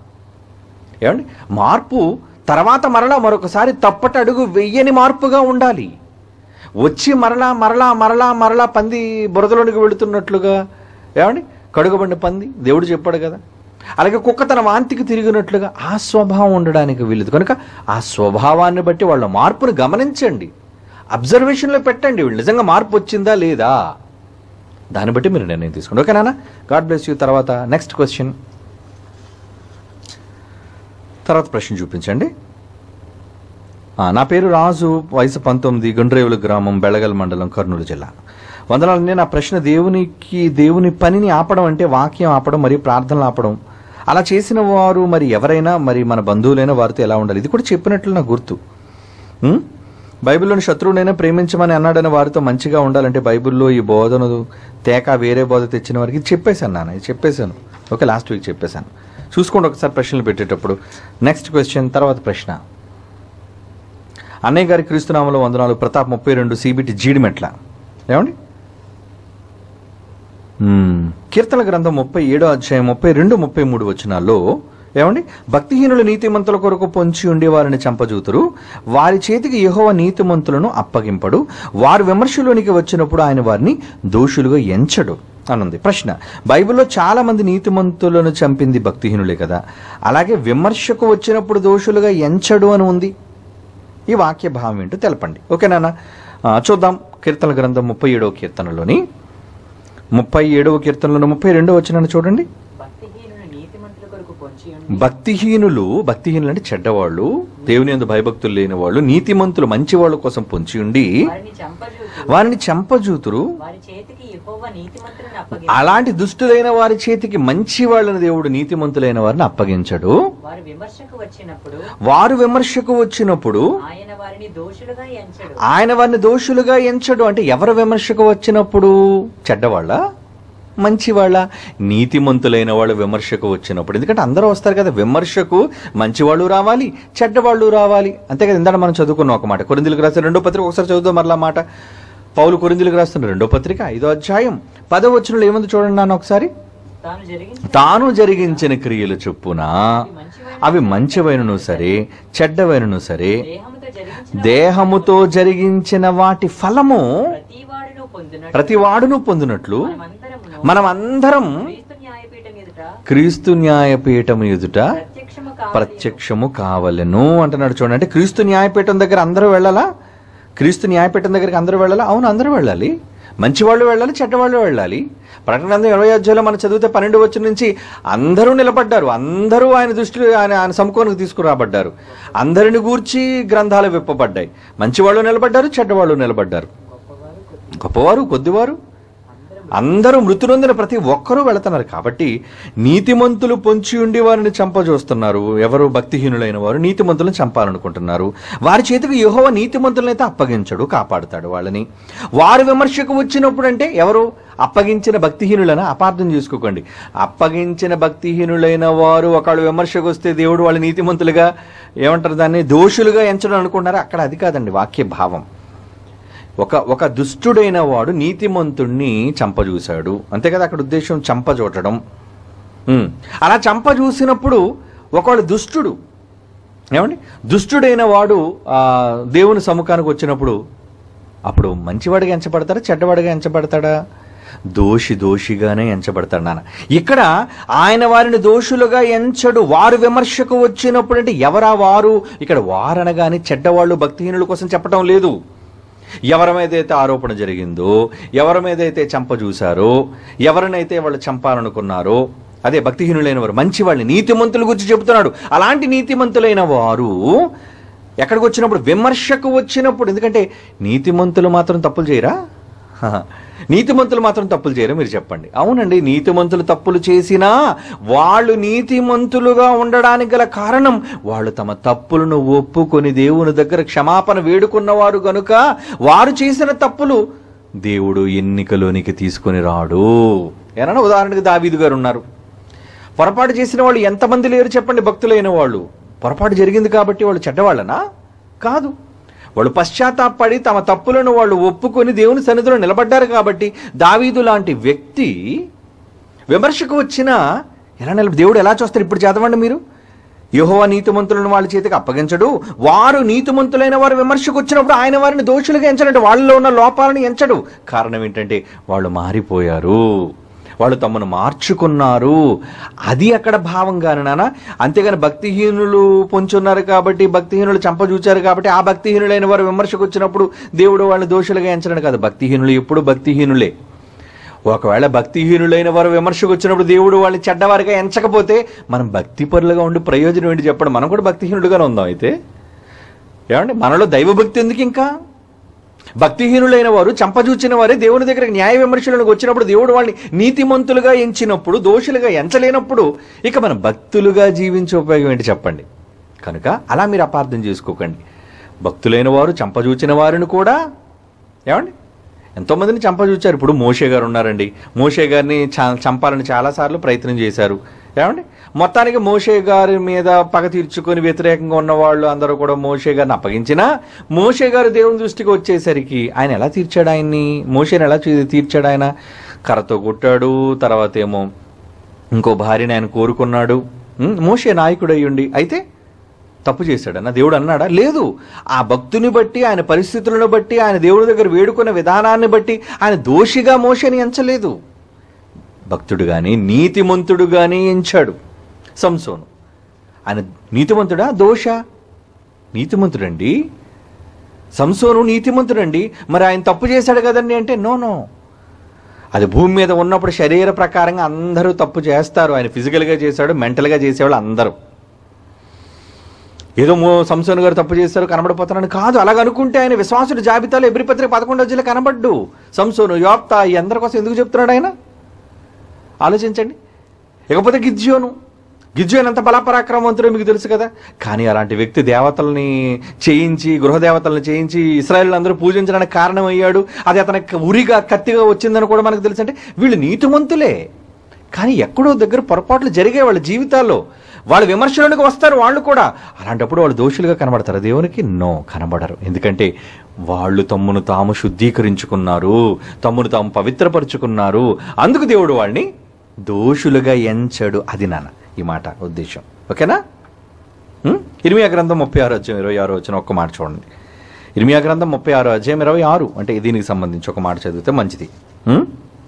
ఏమండి మార్పు తర్వాత మరలా మరొకసారి తప్పట అడుగు వెయ్యని మార్పుగా ఉండాలి వచ్చి మరలా మరలా మరలా మరలా పంది బురదలోనికి వెళుతున్నట్లుగా ఏమండి కడుగబడిన పంది దేవుడు చెప్పాడు కదా అలాగే కుక్క తన వాంతికి తిరిగినట్లుగా ఆ స్వభావం ఉండడానికి వీలదు కనుక ఆ స్వభావాన్ని బట్టి వాళ్ళ మార్పును గమనించండి అబ్జర్వేషన్లో పెట్టండి వీళ్ళు నిజంగా మార్పు వచ్చిందా లేదా దాన్ని బట్టి మీరు నిర్ణయం తీసుకోండి ఓకే నాన్న గాడ్ బ్లెస్ యూ తర్వాత నెక్స్ట్ క్వశ్చన్ తర్వాత ప్రశ్న చూపించండి ఆ, నా పేరు రాజు వయసు పంతొమ్మిది గుండ్రేవుల గ్రామం బెళగల్ మండలం కర్నూలు జిల్లా వందనాలు నా ప్రశ్న దేవునికి దేవుని పనిని ఆపడం అంటే వాక్యం ఆపడం మరియు ప్రార్థనలు ఆపడం అలా చేసిన వారు మరి ఎవరైనా మరి మన బంధువులైనా వారితో ఎలా ఉండాలి ఇది కూడా చెప్పినట్లు నాకు గుర్తు ఉం? బైబిల్లోని శత్రువునైనా ప్రేమించమని అన్నాడని వారితో మంచిగా ఉండాలంటే బైబిల్లో ఈ బోధన తేక వేరే బోధ తెచ్చిన వారికి ఇది చెప్పేశాను నాన్న ఇది చెప్పేశాను ఓకే లాస్ట్ వీక్ చెప్పేశాను చూసుకోండి ఒకసారి ప్రశ్నలు పెట్టేటప్పుడు నెక్స్ట్ క్వశ్చన్ తర్వాత ప్రశ్న అన్నయ్య గారి క్రీస్తునామంలో వందనాలు ప్రతాప్ ముప్పై రెండు సిబిటి జీడిమెట్ల ఏమండి మ్మ్. కీర్తన గ్రంథం ముప్పై ఏడో అధ్యాయం ముప్పై రెండు ముప్పై మూడు వచనాల్లో ఏమండి భక్తిహీనులు నీతిమంతుల కొరకు పొంచి ఉండి వారిని చంపజూతురు వారి చేతికి యెహోవ నీతిమంతులను అప్పగింపడు వారు విమర్శలోనికి వచ్చినప్పుడు ఆయన వారిని దోషులుగా ఎంచడు అనుంది ప్రశ్న బైబిల్లో చాలా మంది నీతిమంతులను చంపింది భక్తిహీనులే కదా అలాగే విమర్శకు వచ్చినప్పుడు దోషులుగా ఎంచడు అని ఉంది ఈ వాక్య భావం ఏంటో తెలపండి ఓకే నాన్న ఆ, చూద్దాం కీర్తన గ్రంథం ముప్పై ఏడవ కీర్తనలోని ముప్పై ఏడవ కీర్తనలో ముప్పై రెండో వచ్చిన చూడండి భక్తిహీనుని నీతిమంతుల కొరకు పొంచి ఉండి భక్తిహీనులు భక్తిహీనులు అంటే చెడ్డవాళ్ళు దేవుని యందు భయభక్తులు లేని వాళ్ళు నీతిమంతులు మంచి వాళ్ళ కోసం పొంచి ఉండి వారిని చంపజూతు వారిని చంపజూతురు వారి చేతికి యెహోవా నీతిమంతులను అప్పగి అలాంటి దుష్టులైన వారి చేతికి మంచి వాళ్ళని దేవుడు నీతిమంతులైన వారిని అప్పగించడు వారు విమర్శకు వచ్చినప్పుడు వారు విమర్శకు వచ్చినప్పుడు ఆయన వారిని దోషులుగా ఎంచడు ఆయన వారిని దోషులుగా ఎంచడు అంటే ఎవరు విమర్శకు వచ్చినప్పుడు చెడ్డవాళ్ళ మంచివాళ్ళ నీతిమంతులైన వాళ్ళు విమర్శకు వచ్చినప్పుడు ఎందుకంటే అందరూ వస్తారు కదా విమర్శకు మంచివాళ్ళు రావాలి చెడ్డవాళ్ళు రావాలి అంతే కదా ఇందాక మనం చదువుకున్నాం ఒక మాట కొరిందులకు రాసిన రెండో పత్రిక ఒకసారి చదువుదాం మరలా మాట పౌలు కొరిందులకు రాస్తున్న రెండో పత్రిక ఐదో అధ్యాయం పదో వచనంలో ఏముంది చూడండి నాన్న ఒకసారి తాను జరిగించిన తాను జరిగించిన క్రియలు చొప్పున అవి మంచివైనను సరే చెడ్డవైనను సరే దేహముతో జరిగించిన దేహముతో జరిగించిన వాటి ఫలము ప్రతి వాడును పొందినట్టు ప్రతి వాడును పొందినట్లు మనమందరమును మనం అందరం క్రీస్తు న్యాయపీఠం ఎదుట క్రీస్తు న్యాయపీఠం ఎదుట ప్రత్యక్షము కావాలి ప్రత్యక్షము కావలెను అంటున్నాడు చూడండి అంటే క్రీస్తు న్యాయపీఠం దగ్గర అందరూ వెళ్ళాలా క్రీస్తు న్యాయపీఠం దగ్గరికి అందరూ వెళ్ళాలా అవును అందరూ వెళ్ళాలి మంచివాళ్ళు వెళ్ళాలి చెడ్డవాళ్ళు వెళ్ళాలి ప్రకటన గ్రంథం ఇరవై అధ్యాయంలో మనం చదివితే పన్నెండు వచ్చిన నుంచి అందరూ నిలబడ్డారు అందరూ ఆయన దృష్టిలో ఆయన ఆయన సముఖానికి తీసుకురాబడ్డారు అందరిని గూర్చి గ్రంథాలు విప్పబడ్డాయి మంచివాళ్ళు నిలబడ్డారు చెడ్డవాళ్ళు నిలబడ్డారు గొప్పవారు కొద్దివారు అందరూ మృతి నొందిన ప్రతి ఒక్కరూ వెళుతున్నారు కాబట్టి నీతిమంతులు పొంచి ఉండి వారిని చంపజూస్తున్నారు ఎవరు భక్తిహీనులైన వారు నీతిమంతులను చంపాలనుకుంటున్నారు వారి చేతికి యెహోవా నీతిమంతులనైతే అప్పగించడు కాపాడుతాడు వాళ్ళని వారి విమర్శకు వచ్చినప్పుడు అంటే ఎవరు అప్పగించిన భక్తిహీనులను అపార్థం చేసుకోకండి అప్పగించిన భక్తిహీనులైన వారు ఒకళ్ళు విమర్శకు వస్తే దేవుడు వాళ్ళ నీతిమంతులుగా ఏమంటారు దాన్ని దోషులుగా ఎంచడం అనుకుంటున్నారు అక్కడ అది కాదండి వాక్య భావం ఒక ఒక దుష్టుడైన వాడు నీతిమంతుణ్ణి చంపజూశాడు అంతే కదా అక్కడ ఉద్దేశం చంపజూటడం ఉమ్. అలా చంపజూసినప్పుడు ఒకవాడు దుష్టుడు ఏమండి దుష్టుడైన వాడు ఆ, దేవుని సముఖానికి వచ్చినప్పుడు అప్పుడు మంచివాడిగా ఎంచబడతాడా చెడ్డవాడిగా ఎంచబడతాడా దోషి దోషిగానే ఎంచబడతాడు నాన్న ఇక్కడ ఆయన వారిని దోషులుగా ఎంచడు వారు విమర్శకు వచ్చినప్పుడు అంటే ఎవరా వారు ఇక్కడ వారనగానే చెడ్డవాళ్ళు భక్తిహీనుల కోసం చెప్పటం లేదు ఎవరి మీద అయితే ఆరోపణ జరిగిందో ఎవరి మీద అయితే చంప చూశారో ఎవరినైతే వాళ్ళు చంపాలనుకున్నారో అదే భక్తిహీనులైన వారు మంచి వాళ్ళని నీతిమంతుల గురించి చెబుతున్నాడు అలాంటి నీతిమంతులైన వారు ఎక్కడికి వచ్చినప్పుడు విమర్శకు వచ్చినప్పుడు ఎందుకంటే నీతిమంతులు మాత్రం తప్పులు చేయరా హహ. నీతిమంతులు మాత్రం తప్పులు చేయరా మీరు చెప్పండి అవునండి నీతిమంతులు తప్పులు చేసినా వాళ్ళు నీతిమంతులుగా ఉండడానికి గల కారణం వాళ్ళు తమ తప్పులను ఒప్పుకొని దేవుని దగ్గర క్షమాపణ వేడుకున్నవారు గనుక వారు చేసిన తప్పులు దేవుడు ఎన్నికలోనికి తీసుకొని రాడు ఏమన్నా ఉదాహరణకి దావీదు గారు ఉన్నారు పొరపాటు చేసిన వాళ్ళు ఎంతమంది లేరు చెప్పండి భక్తులైన వాళ్ళు పొరపాటు జరిగింది కాబట్టి వాళ్ళు చెడ్డవాళ్ళనా కాదు వాళ్ళు పశ్చాత్తాపడి తమ తప్పులను వాళ్ళు ఒప్పుకొని దేవుని సన్నిధిలో నిలబడ్డారు కాబట్టి దావీదు లాంటి వ్యక్తి విమర్శకు వచ్చినా ఎలా నిలబ దేవుడు ఎలా చూస్తారు ఇప్పుడు చదవండి మీరు యెహోవా నీతిమంతులను వాళ్ళ చేతికి అప్పగించడు వారు నీతిమంతులైన వారు విమర్శకు వచ్చినప్పుడు ఆయన వారిని దోషులుగా ఎంచడంటే వాళ్ళలో ఉన్న లోపాలను ఎంచడు కారణం ఏంటంటే వాళ్ళు మారిపోయారు వాళ్ళు తమను మార్చుకున్నారు అది అక్కడ భావం కాని నాన్న అంతేగాని భక్తిహీనులు పొంచున్నారు కాబట్టి భక్తిహీనులు చంపజూచారు కాబట్టి ఆ భక్తిహీనులైన వారు విమర్శకు వచ్చినప్పుడు దేవుడు వాళ్ళని దోషులుగా ఎంచడం కాదు భక్తిహీనులు ఎప్పుడు భక్తిహీనులే ఒకవేళ భక్తిహీనులైన వారు విమర్శకు వచ్చినప్పుడు దేవుడు వాళ్ళని చెడ్డవారిగా ఎంచకపోతే మనం భక్తిపరులుగా ఉండి ప్రయోజనం ఏంటి చెప్పండి మనం కూడా భక్తిహీనులుగానే ఉందాం అయితే ఏమండి మనలో దైవభక్తి ఎందుకు ఇంకా భక్తిహీనులైన వారు చంపజూచిన వారే దేవుని దగ్గర న్యాయ విమర్శలకు వచ్చినప్పుడు దేవుడు వాళ్ళని నీతిమంతులుగా ఎంచినప్పుడు దోషులుగా ఎంచలేనప్పుడు ఇక మనం భక్తులుగా జీవించే ఉపయోగం ఏంటి చెప్పండి కనుక అలా మీరు అపార్థం చేసుకోకండి భక్తులైన వారు చంపజూచిన వారిని కూడా ఏమండి ఎంతోమందిని చంపజూచారు ఇప్పుడు మోషే గారు ఉన్నారండి మోషే గారిని చ- చంపాలని చాలాసార్లు ప్రయత్నం చేశారు ఏమండి మొత్తానికి మోషే గారి మీద పగ తీర్చుకొని వ్యతిరేకంగా ఉన్న వాళ్ళు అందరూ కూడా మోషే గారిని అప్పగించినా మోషే గారు దేవుని దృష్టికి వచ్చేసరికి ఆయన ఎలా తీర్చాడు ఆయన్ని మోషేని ఎలా తీ- తీర్చాడు ఆయన కర్రతో కొట్టాడు తర్వాత ఏమో ఇంకో భార్యని ఆయన కోరుకున్నాడు ఉం, మోషే నాయకుడు అయ్యుండి అయితే తప్పు చేశాడన్న దేవుడు అన్నాడా లేదు ఆ భక్తుని బట్టి ఆయన పరిస్థితులను బట్టి ఆయన దేవుడి దగ్గర వేడుకున్న విధానాన్ని బట్టి ఆయన దోషిగా మోషని ఎంచలేదు భక్తుడు కానీ నీతిమంతుడు కానీ ఎంచాడు సంసోను ఆయన నీతిమంతుడా దోష నీతిమంతుడండి సంసోను నీతిమంతుడండి మరి ఆయన తప్పు చేశాడు కదండి అంటే నో నో అది భూమి మీద ఉన్నప్పుడు శరీర ప్రకారంగా అందరూ తప్పు చేస్తారు ఆయన ఫిజికల్గా చేశాడు మెంటల్గా చేసేవాళ్ళు అందరూ ఏదో మో సంసోన్ గారు తప్పు చేశారు కనబడిపోతున్నాను కాదు అలాగ అనుకుంటే ఆయన విశ్వాసుల జాబితాలో ఎబ్రి పత్రిక పదకొండు రోజులు కనబడ్డు సంసోను యోప్తా ఈ అందరి కోసం ఎందుకు చెప్తున్నాడు ఆయన ఆలోచించండి ఇకపోతే గిద్యోను గిద్యోను ఎంత బలపరాక్రమవంతుడో మీకు తెలుసు కదా కానీ అలాంటి వ్యక్తి దేవతల్ని చేయించి గృహదేవతల్ని చేయించి ఇస్రాయల్ అందరూ పూజించడానికి కారణమయ్యాడు అది అతనికి ఉరిగా కత్తిగా వచ్చిందని కూడా మనకు తెలుసు అంటే వీళ్ళు నీతిమంతులే కానీ ఎక్కడో దగ్గర పొరపాట్లు జరిగే వాళ్ళ జీవితాల్లో వాళ్ళ విమర్శలకు వస్తారు వాళ్ళు కూడా అలాంటప్పుడు వాళ్ళు దోషులుగా కనబడతారు దేవునికి నో కనబడరు ఎందుకంటే వాళ్ళు తమ్మును తాము శుద్ధీకరించుకున్నారు తమ్మును తాము పవిత్రపరుచుకున్నారు అందుకు దేవుడు వాళ్ళని దోషులుగా ఎంచడు అది నాన్న ఈ మాట ఉద్దేశం ఓకేనా ఉం? ఇర్మియా గ్రంథం ముప్పై ఆరు అధ్యాయం ఇరవై ఆరు వచ్చిన ఒక్క మాట చూడండి ఇర్మియా గ్రంథం ముప్పై ఆరు అధ్యాయం ఇరవై ఆరు అంటే దీనికి సంబంధించి ఒక మాట చదివితే మంచిది ఉం?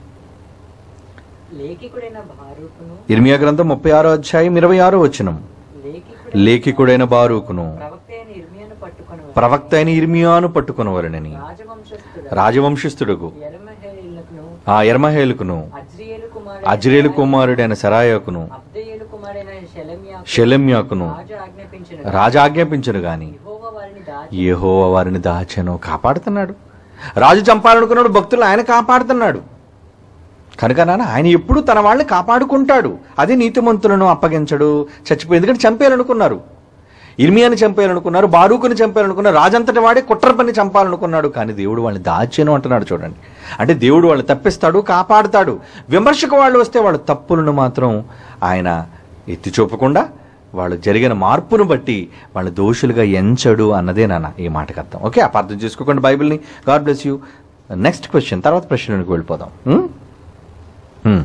లేఖికుడైన బారూకును ఇర్మియా గ్రంథం ముప్పై ఆరో అధ్యాయం ఇరవై ఆరో వచ్చినం లేఖికుడు లేఖికుడైన బారూకును ప్రవక్త అయిన ఇర్మియాను పట్టుకొని ప్రవక్త అయిన ఇర్మియాను పట్టుకున్నవారనని రాజవంశస్థుడు రాజవంశస్థుడుకు ఎరమహే ఆ ఎర్మహేలుకును అజ్రియేలు కుమారుడైన అజ్రేలు కుమారుడైన సరాయకును అబ్దయేలు కుమారుడైన షెలెమ్యాకు షెలెమ్యాకును రాజు ఆజ్ఞాపించిన రాజాజ్ఞాపించను గాని యెహోవా వారిని దాచి యెహోవా వారిని దాచెను కాపాడుతున్నాడు రాజు చంపాలనుకున్నాడు భక్తులు ఆయన కాపాడుతున్నాడు కనుక నాన్న ఆయన ఎప్పుడు తన వాళ్ళని కాపాడుకుంటాడు అది నీతిమంతులను అప్పగించడు చచ్చిపోయి ఎందుకంటే చంపేయాలనుకున్నారు ఇర్మియాని చంపేయాలనుకున్నారు బారూకుని చంపేయాలనుకున్నారు రాజంతటి వాడే కుట్ర పని చంపాలనుకున్నాడు కానీ దేవుడు వాళ్ళని దాచెను అంటున్నాడు చూడండి అంటే దేవుడు వాళ్ళని తప్పిస్తాడు కాపాడుతాడు విమర్శకు వాళ్ళు వస్తే వాళ్ళ తప్పులను మాత్రం ఆయన ఎత్తి చూపకుండా వాళ్ళు జరిగిన మార్పును బట్టి వాళ్ళు దోషులుగా ఎంచడు అన్నదే నాన్న ఈ మాటకు అర్థం ఓకే అపార్థం చేసుకోకండి బైబిల్ని god bless you next question తర్వాత ప్రశ్నలోకి వెళ్ళిపోదాం ఉం? ఉం.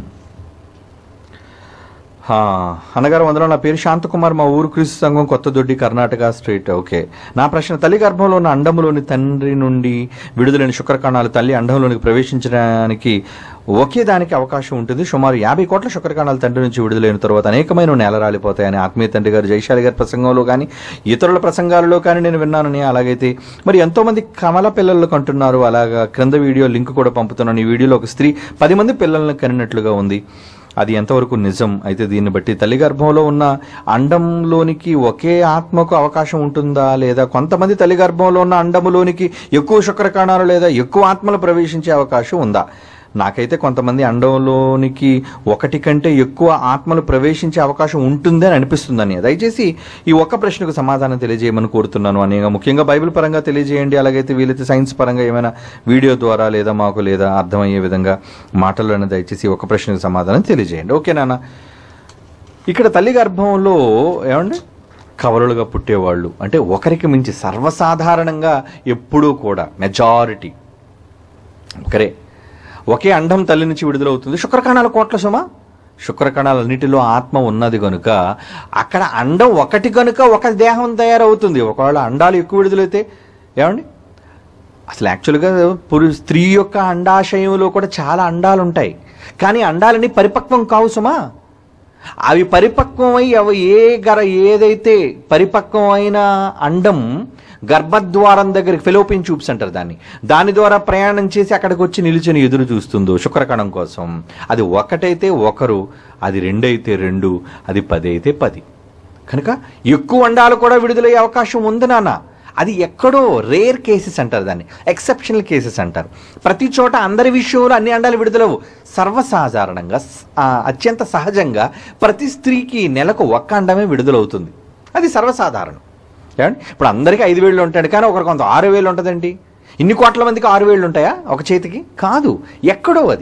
హా, అన్నగారు వందలో నా పేరు శాంతకుమార్ మా ఊరు క్రీస్తు సంఘం కొత్త దొడ్డి కర్ణాటక స్ట్రీట్ ఓకే నా ప్రశ్న తల్లి గర్భంలో ఉన్న అండములోని తండ్రి నుండి విడుదలైన శుక్రకణాలు తల్లి అండంలోనికి ప్రవేశించడానికి ఒకే దానికి అవకాశం ఉంటుంది సుమారు యాభై కోట్ల శుక్రకణాలు తండ్రి నుంచి విడుదలైన తర్వాత అనేకమైన నేల రాలిపోతాయని ఆత్మీయ తండ్రి గారు జైశాలి గారి ప్రసంగంలో కానీ ఇతరుల ప్రసంగాలలో కానీ నేను విన్నానని అలాగైతే మరి ఎంతోమంది కమల పిల్లలకు అంటున్నారు అలాగా క్రింద వీడియో లింక్ కూడా పంపుతున్నాను ఈ వీడియోలో ఒక స్త్రీ పది మంది పిల్లలను కనినట్లుగా ఉంది అది ఎంతవరకు నిజం అయితే దీన్ని బట్టి తల్లి గర్భంలో ఉన్న అండంలోనికి ఒకే ఆత్మకు అవకాశం ఉంటుందా లేదా కొంతమంది తల్లి గర్భంలో ఉన్న అండములోనికి ఎక్కువ శుక్రకణాలు లేదా ఎక్కువ ఆత్మలు ప్రవేశించే అవకాశం ఉందా నాకైతే కొంతమంది అండంలోనికి ఒకటి కంటే ఎక్కువ ఆత్మలు ప్రవేశించే అవకాశం ఉంటుంది అని అనిపిస్తుందని దయచేసి ఈ ఒక్క ప్రశ్నకు సమాధానం తెలియజేయమని కోరుతున్నాను అని ముఖ్యంగా బైబిల్ పరంగా తెలియజేయండి అలాగైతే వీలైతే సైన్స్ పరంగా ఏమైనా వీడియో ద్వారా లేదా మాకు లేదా అర్థమయ్యే విధంగా మాటలను దయచేసి ఈ ఒక్క ప్రశ్నకు సమాధానం తెలియజేయండి ఓకే నాన్న ఇక్కడ తల్లి గర్భంలో ఏమండి కవరులుగా పుట్టేవాళ్ళు అంటే ఒకరికి మించి సర్వసాధారణంగా ఎప్పుడూ కూడా మెజారిటీ ఒకరే ఒకే అండం తల్లి నుంచి విడుదలవుతుంది శుక్రకణాల కోట్ల సుమ శుక్రకణాలన్నిటిలో ఆత్మ ఉన్నది కనుక అక్కడ అండం ఒకటి కనుక ఒక దేహం తయారవుతుంది ఒకవేళ అండాలు ఎక్కువ విడుదలైతే ఏమండి అసలు యాక్చువల్గా పురు స్త్రీ యొక్క అండాశయంలో కూడా చాలా అండాలు ఉంటాయి కానీ అండాలని పరిపక్వం కావు సుమా అవి పరిపక్వమై అవి ఏ గర ఏదైతే పరిపక్వమైన అండం గర్భద్వారం దగ్గరికి ఫెలోపిన్ ట్యూబ్స్ అంటారు దాన్ని దాని ద్వారా ప్రయాణం చేసి అక్కడికి వచ్చి నిలుచుని ఎదురు చూస్తుందో శుక్రకణం కోసం అది ఒకటైతే ఒకరు అది రెండైతే రెండు అది పది అయితే పది కనుక ఎక్కువ అండాలు కూడా విడుదలయ్యే అవకాశం ఉంది నాన్న అది ఎక్కడో రేర్ కేసెస్ అంటారు దాన్ని ఎక్సెప్షనల్ కేసెస్ అంటారు ప్రతి చోట అందరి విషయంలో అన్ని అండాలు విడుదలవు సర్వసాధారణంగా స- ఆ, అత్యంత సహజంగా ప్రతి స్త్రీకి నెలకు ఒక్క అండమే విడుదలవుతుంది అది సర్వసాధారణం ఏమండి ఇప్పుడు అందరికీ ఐదు వేళ్ళు ఉంటాడు కానీ ఒకరు కొంత ఆరు వేలు ఉంటుందండి ఇన్ని కోట్ల మందికి ఆరు వేళ్ళు ఉంటాయా ఒక చేతికి కాదు ఎక్కడో అది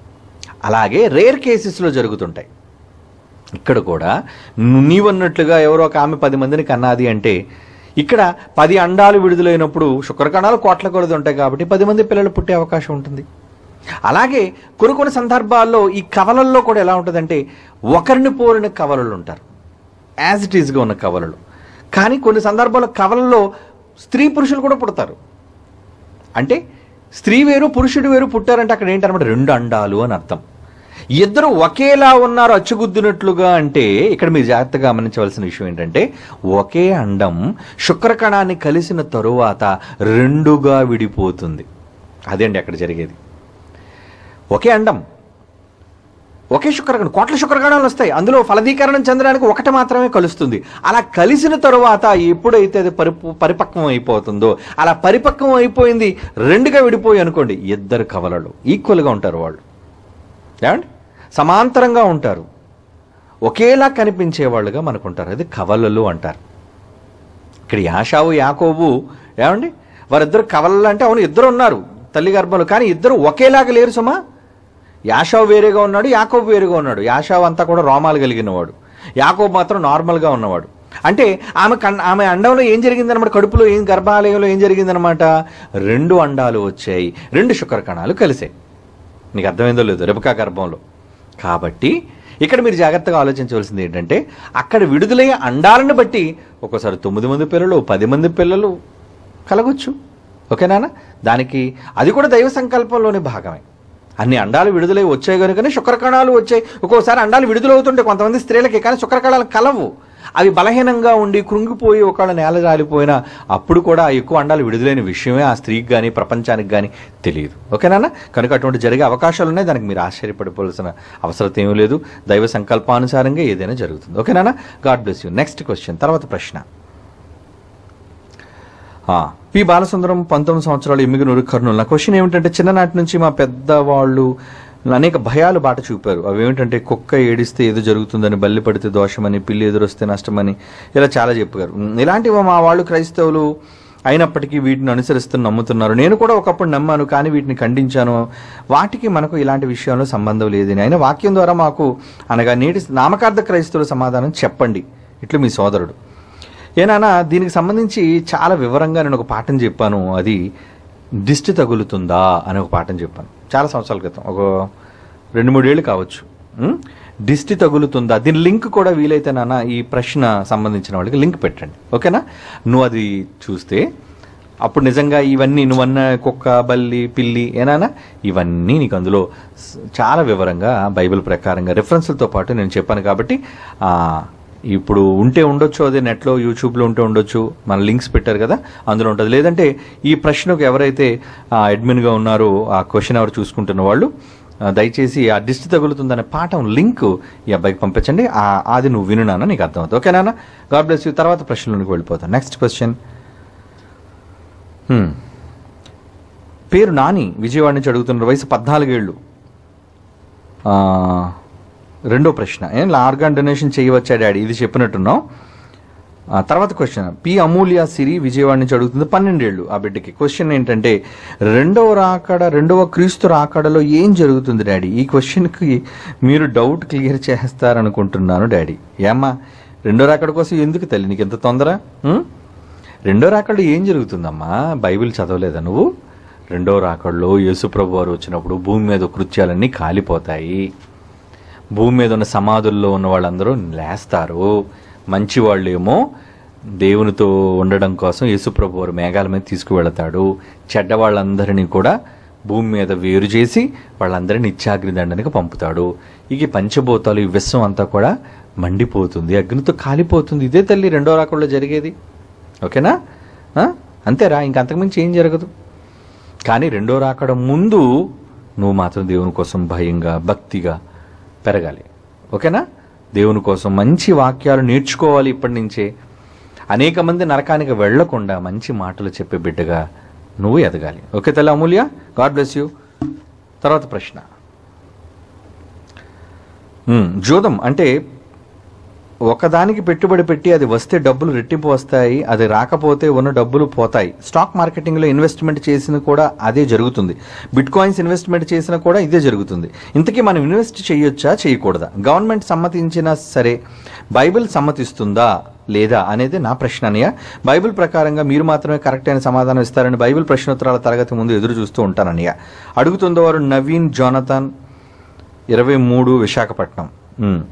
అలాగే రేర్ కేసెస్లో జరుగుతుంటాయి ఇక్కడ కూడా నీవన్నట్లుగా ఎవరో ఒక ఆమె పది మందిని కన్నాది అంటే ఇక్కడ పది అండాలు విడుదలైనప్పుడు శుక్రకణాలు కోట్ల కొలది ఉంటాయి కాబట్టి పది మంది పిల్లలు పుట్టే అవకాశం ఉంటుంది అలాగే కొన్ని కొన్ని సందర్భాల్లో ఈ కవలల్లో కూడా ఎలా ఉంటుందంటే ఒకరిని పోలిన కవలలు ఉంటారు యాజ్ ఇట్ ఈస్గా ఉన్న కవలలు కానీ కొన్ని సందర్భాల్లో కవలల్లో స్త్రీ పురుషులు కూడా పుడతారు అంటే స్త్రీ వేరు పురుషుడు వేరు పుట్టారంటే అక్కడ ఏంటన్నమాట రెండు అండాలు అని అర్థం ఇద్దరు ఒకేలా ఉన్నారు అచ్చుగుద్దినట్లుగా అంటే ఇక్కడ మీరు జాగ్రత్తగా గమనించవలసిన విషయం ఏంటంటే ఒకే అండం శుక్రకణాన్ని కలిసిన తరువాత రెండుగా విడిపోతుంది అదేండి అక్కడ జరిగేది ఒకే అండం ఒకే శుక్రకణం కోట్ల శుక్రకణాలు వస్తాయి అందులో ఫలదీకరణం చెందడానికి ఒకటి మాత్రమే కలుస్తుంది అలా కలిసిన తరువాత ఎప్పుడైతే అది పరిపు పరిపక్వం అయిపోతుందో అలా పరిపక్వం అయిపోయింది రెండుగా విడిపోయి అనుకోండి ఇద్దరు కవలలు ఈక్వల్గా ఉంటారు వాళ్ళు ఏమండి సమాంతరంగా ఉంటారు ఒకేలా కనిపించే వాళ్ళుగా మనకుంటారు అది కవలలు అంటారు ఇక్కడ యాషావు యాకోబు ఏమండి వారిద్దరు కవలలు అంటే అవును ఇద్దరు ఉన్నారు తల్లి గర్భంలో కానీ ఇద్దరు ఒకేలాగా లేరు సుమా యాషావు వేరేగా ఉన్నాడు యాకోబు వేరేగా ఉన్నాడు యాషావు అంతా కూడా రోమాలు కలిగినవాడు యాకోబు మాత్రం నార్మల్గా ఉన్నవాడు అంటే ఆమె కన్ ఆమె అండంలో ఏం జరిగిందనమాట కడుపులో ఏం గర్భాలయంలో ఏం జరిగిందనమాట రెండు అండాలు వచ్చాయి రెండు శుక్రకణాలు కలిసాయి నీకు అర్థమైందో లేదో రెబకా గర్భంలో కాబట్టి ఇక్కడ మీరు జాగ్రత్తగా ఆలోచించవలసింది ఏంటంటే అక్కడ విడుదలయ్యే అండాలను బట్టి ఒక్కోసారి తొమ్మిది మంది పిల్లలు పది మంది పిల్లలు కలగొచ్చు ఓకేనా దానికి అది కూడా దైవ సంకల్పంలోని భాగమే అన్ని అండాలు విడుదలై వచ్చాయి కనుకనే శుక్రకణాలు వచ్చాయి ఒక్కోసారి అండాలు విడుదలవుతుంటే కొంతమంది స్త్రీలకి కానీ శుక్రకణాలు కలవు అవి బలహీనంగా ఉండి కృంగిపోయి ఒకవేళ నేల రాలిపోయినా అప్పుడు కూడా ఆ ఎక్కువ అండాలు విడుదలైన విషయమే ఆ స్త్రీకి కానీ ప్రపంచానికి కానీ తెలియదు ఓకేనా కనుక అటువంటి జరిగే అవకాశాలు ఉన్నాయి దానికి మీరు ఆశ్చర్యపడిపోవాల్సిన అవసరం ఏమీ లేదు దైవ సంకల్పానుసారంగా ఏదైనా జరుగుతుంది ఓకేనా god bless you next question తర్వాత ప్రశ్న ఆ, పి బాలసుందరం పంతొమ్మిది సంవత్సరాలు ఎమ్మిగనూరు కర్నూలు నా క్వశ్చన్ ఏమిటంటే చిన్ననాటి నుంచి మా పెద్దవాళ్ళు అనేక భయాలు బాట చూపారు అవి ఏమిటంటే కుక్క ఏడిస్తే ఏదో జరుగుతుందని బల్లి పడితే దోషమని పిల్లి ఎదురొస్తే నష్టమని ఇలా చాలా చెప్పారు ఉమ్, ఇలాంటివి మా వాళ్ళు క్రైస్తవులు అయినప్పటికీ వీటిని అనుసరిస్తూ నమ్ముతున్నారు నేను కూడా ఒకప్పుడు నమ్మాను కానీ వీటిని ఖండించాను వాటికి మనకు ఇలాంటి విషయంలో సంబంధం లేదని అయినా వాక్యం ద్వారా మాకు అనగా నేటి నామకార్థ క్రైస్తవుల సమాధానం చెప్పండి ఇట్లు మీ సోదరుడు ఏనానా దీనికి సంబంధించి చాలా వివరంగా నేను ఒక పాఠం చెప్పాను అది దిష్టి తగులుతుందా అనే ఒక పాఠం చెప్పాను చాలా సంవత్సరాల క్రితం ఒక రెండు మూడేళ్ళు కావచ్చు ఉం? దిష్టి తగులుతుందా దీని లింక్ కూడా వీలైతే నాన్న ఈ ప్రశ్న సంబంధించిన వాళ్ళకి లింక్ పెట్టండి ఓకేనా నువ్వు అది చూస్తే అప్పుడు నిజంగా ఇవన్నీ నువ్వన్న కుక్క బల్లి పిల్లి ఏనానా ఇవన్నీ నీకు అందులో స- చాలా వివరంగా బైబిల్ ప్రకారంగా రెఫరెన్స్లతో పాటు నేను చెప్పాను కాబట్టి ఆ, ఇప్పుడు ఉంటే ఉండొచ్చు అదే నెట్లో యూట్యూబ్లో ఉంటే ఉండొచ్చు మన లింక్స్ పెట్టారు కదా అందులో ఉంటుంది లేదంటే ఈ ప్రశ్నకు ఎవరైతే అడ్మిన్గా ఉన్నారో ఆ క్వశ్చన్ ఎవరు చూసుకుంటున్న వాళ్ళు ఆ, దయచేసి ఆ దిష్టి తగులుతుందనే పాఠం లింక్ ఈ అబ్బాయికి పంపించండి ఆ- అది నువ్వు వినునానా నీకు అర్థమవుతుంది ఓకేనా గాడ్ బ్లెస్ యూ తర్వాత ప్రశ్నలోనికి వెళ్ళిపోతాను నెక్స్ట్ క్వశ్చన్ హ్మ్. పేరు నాని విజయవాడ నుంచి అడుగుతున్నారు వయసు పద్నాలుగేళ్ళు ఆ, రెండో ప్రశ్న ఏం ఆర్గాన్ డొనేషన్ చేయవచ్చా డాడీ ఇది చెప్పినట్టున్నాం ఆ, తర్వాత క్వశ్చన్ పి అమూల్య సిరి విజయవాడ నుంచి అడుగుతుంది పన్నెండేళ్ళు ఆ బిడ్డకి క్వశ్చన్ ఏంటంటే రెండవ రాకడ రెండవ క్రీస్తు రాకడలో ఏం జరుగుతుంది డాడీ ఈ క్వశ్చన్కి మీరు డౌట్ క్లియర్ చేస్తారనుకుంటున్నాను డాడీ ఏమ్మా రెండో రాకడ కోసం ఎందుకు తల్లి నీకు ఎంత తొందర ఉం? రెండో రాకడలో ఏం జరుగుతుందమ్మా బైబిల్ చదవలేదా నువ్వు రెండో రాకడలో యేసుప్రభు వారు వచ్చినప్పుడు భూమి మీద కృత్యాలన్నీ కాలిపోతాయి భూమి మీద ఉన్న సమాధుల్లో ఉన్న వాళ్ళందరూ లేస్తారు మంచి వాళ్ళేమో దేవునితో ఉండడం కోసం యేసుప్రభు వారు మేఘాల మీద తీసుకువెళతాడు చెడ్డ వాళ్ళందరినీ కూడా భూమి మీద వేరు చేసి వాళ్ళందరినీ నిత్యాగ్ని దండనికి పంపుతాడు ఇక ఈ పంచభూతాలు ఈ విశ్వం అంతా కూడా మండిపోతుంది అగ్నితో కాలిపోతుంది ఇదే తల్లి రెండో రాకడలో జరిగేది ఓకేనా ఆ? అంతేరా ఇంక అంతకుమించి ఏం జరగదు కానీ రెండో రాకడ ముందు నువ్వు మాత్రం దేవుని కోసం భయంగా భక్తిగా పెరగాలి ఓకేనా దేవుని కోసం మంచి వాక్యాలు నేర్చుకోవాలి ఇప్పటి నుంచే అనేక మంది నరకానికి వెళ్లకుండా మంచి మాటలు చెప్పే బిడ్డగా నువ్వు ఎదగాలి ఓకే తల్లి అమూల్య గాడ్ బ్లెస్ యూ తర్వాత ప్రశ్న ఉమ్, జూదం అంటే ఒకదానికి పెట్టుబడి పెట్టి అది వస్తే డబ్బులు రెట్టింపు వస్తాయి అది రాకపోతే ఉన్న డబ్బులు పోతాయి స్టాక్ మార్కెటింగ్లో ఇన్వెస్ట్మెంట్ చేసిన కూడా అదే జరుగుతుంది బిట్ కాయిన్స్ ఇన్వెస్ట్మెంట్ చేసినా కూడా ఇదే జరుగుతుంది ఇంతకీ మనం ఇన్వెస్ట్ చేయొచ్చా చేయకూడదా గవర్నమెంట్ సమ్మతించినా సరే బైబిల్ సమ్మతిస్తుందా లేదా అనేది నా ప్రశ్న అన్నయ్య బైబిల్ ప్రకారంగా మీరు మాత్రమే కరెక్ట్ అయిన సమాధానం ఇస్తారని బైబిల్ ప్రశ్నోత్తరాల తరగతి ముందు ఎదురు చూస్తూ ఉంటానన్నయ్య అడుగుతుందో వారు నవీన్ జోనథన్ ఇరవై మూడు విశాఖపట్నం ఉమ్.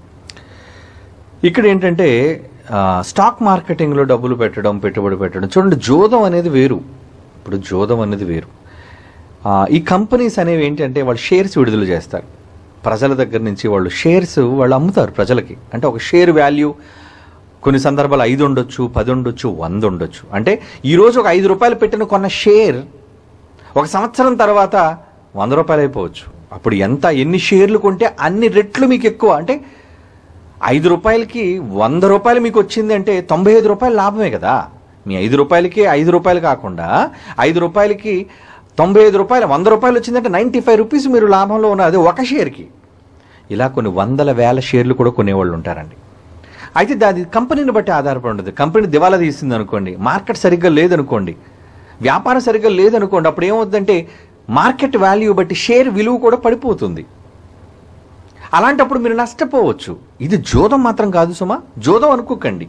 ఇక్కడ ఏంటంటే ఆ, స్టాక్ మార్కెటింగ్లో డబ్బులు పెట్టడం పెట్టుబడి పెట్టడం చూడండి జోదం అనేది వేరు ఇప్పుడు జోదం అనేది వేరు ఆ, ఈ కంపెనీస్ అనేవి ఏంటంటే వాళ్ళు షేర్స్ విడుదల చేస్తారు ప్రజల దగ్గర నుంచి వాళ్ళు షేర్స్ వాళ్ళు అమ్ముతారు ప్రజలకి అంటే ఒక షేర్ వాల్యూ కొన్ని సందర్భాలు ఐదు ఉండొచ్చు పది ఉండొచ్చు వంద ఉండొచ్చు అంటే ఈరోజు ఒక ఐదు రూపాయలు పెట్టిన కొన్న షేర్ ఒక సంవత్సరం తర్వాత వంద రూపాయలు అయిపోవచ్చు అప్పుడు ఎంత ఎన్ని షేర్లు కొంటే అన్ని రెట్లు మీకు ఎక్కువ అంటే ఐదు రూపాయలకి వంద రూపాయలు మీకు వచ్చింది అంటే తొంభై ఐదు రూపాయలు లాభమే కదా మీ ఐదు రూపాయలకి ఐదు రూపాయలు కాకుండా ఐదు రూపాయలకి తొంభై ఐదు రూపాయలు వంద రూపాయలు వచ్చిందంటే నైంటీ ఫైవ్ రూపీస్ మీరు లాభంలో ఉన్నది ఒక షేర్కి ఇలా కొన్ని వందల వేల షేర్లు కూడా కొనేవాళ్ళు ఉంటారండి అయితే దాని కంపెనీని బట్టి ఆధారపడి ఉండదు కంపెనీ దివాలా తీసింది అనుకోండి మార్కెట్ సరిగ్గా లేదనుకోండి వ్యాపారం సరిగ్గా లేదనుకోండి అప్పుడు ఏమవుతుందంటే మార్కెట్ వాల్యూ బట్టి షేర్ విలువ కూడా పడిపోతుంది అలాంటప్పుడు మీరు నష్టపోవచ్చు ఇది జోదం మాత్రం కాదు సుమా జోదం అనుకోకండి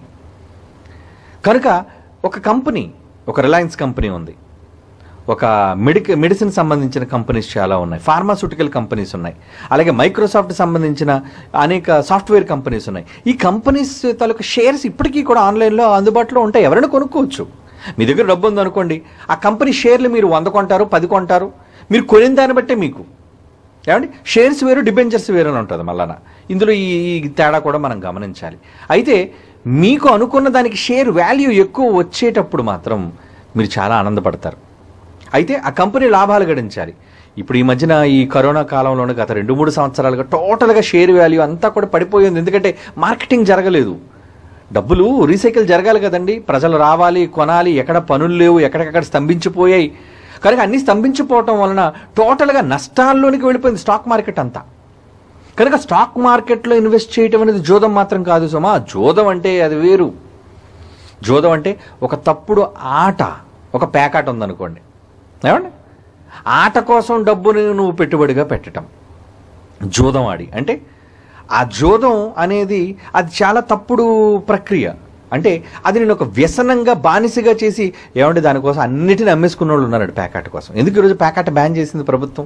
కనుక ఒక కంపెనీ ఒక రిలయన్స్ కంపెనీ ఉంది ఒక మెడిక మెడిసిన్ సంబంధించిన కంపెనీస్ చాలా ఉన్నాయి ఫార్మాస్యూటికల్ కంపెనీస్ ఉన్నాయి అలాగే మైక్రోసాఫ్ట్ సంబంధించిన అనేక సాఫ్ట్వేర్ కంపెనీస్ ఉన్నాయి ఈ కంపెనీస్ తాలూకు షేర్స్ ఇప్పటికీ కూడా ఆన్లైన్లో అందుబాటులో ఉంటాయి ఎవరైనా కొనుక్కోవచ్చు మీ దగ్గర డబ్బు ఉందనుకోండి ఆ కంపెనీ షేర్లు మీరు వంద కొంటారు పది కొంటారు మీరు కొనిన దాన్ని బట్టే మీకు ఏమండి షేర్స్ వేరు డిబెంచర్స్ వేరు అని ఉంటుంది మళ్ళా ఇందులో ఈ ఈ తేడా కూడా మనం గమనించాలి అయితే మీకు అనుకున్న దానికి షేర్ వాల్యూ ఎక్కువ వచ్చేటప్పుడు మాత్రం మీరు చాలా ఆనందపడతారు అయితే ఆ కంపెనీ లాభాలు గడించాలి ఇప్పుడు ఈ మధ్యన ఈ కరోనా కాలంలోనే గత రెండు మూడు సంవత్సరాలుగా టోటల్గా షేర్ వాల్యూ అంతా కూడా పడిపోయింది ఎందుకంటే మార్కెటింగ్ జరగలేదు డబ్బులు రీసైకిల్ జరగాలి కదండి ప్రజలు రావాలి కొనాలి ఎక్కడ పనులు లేవు ఎక్కడికక్కడ స్తంభించిపోయాయి కనుక అన్నీ స్తంభించిపోవటం వలన టోటల్గా నష్టాల్లోనికి వెళ్ళిపోయింది స్టాక్ మార్కెట్ అంతా కనుక స్టాక్ మార్కెట్లో ఇన్వెస్ట్ చేయటం అనేది జోదం మాత్రం కాదు సుమా జోదం అంటే అది వేరు జోదం అంటే ఒక తప్పుడు ఆట ఒక పేకాట ఉందనుకోండి ఏమండి ఆట కోసం డబ్బుని నువ్వు పెట్టుబడిగా పెట్టడం జోదం ఆడి అంటే ఆ జోదం అనేది అది చాలా తప్పుడు ప్రక్రియ అంటే అది నేను ఒక వ్యసనంగా బానిసగా చేసి ఏమంటే దానికోసం అన్నిటిని అమ్మేసుకున్న వాళ్ళు ఉన్నారు ప్యాకాట్ కోసం ఎందుకు ఈరోజు ప్యాకాట్ బ్యాన్ చేసింది ప్రభుత్వం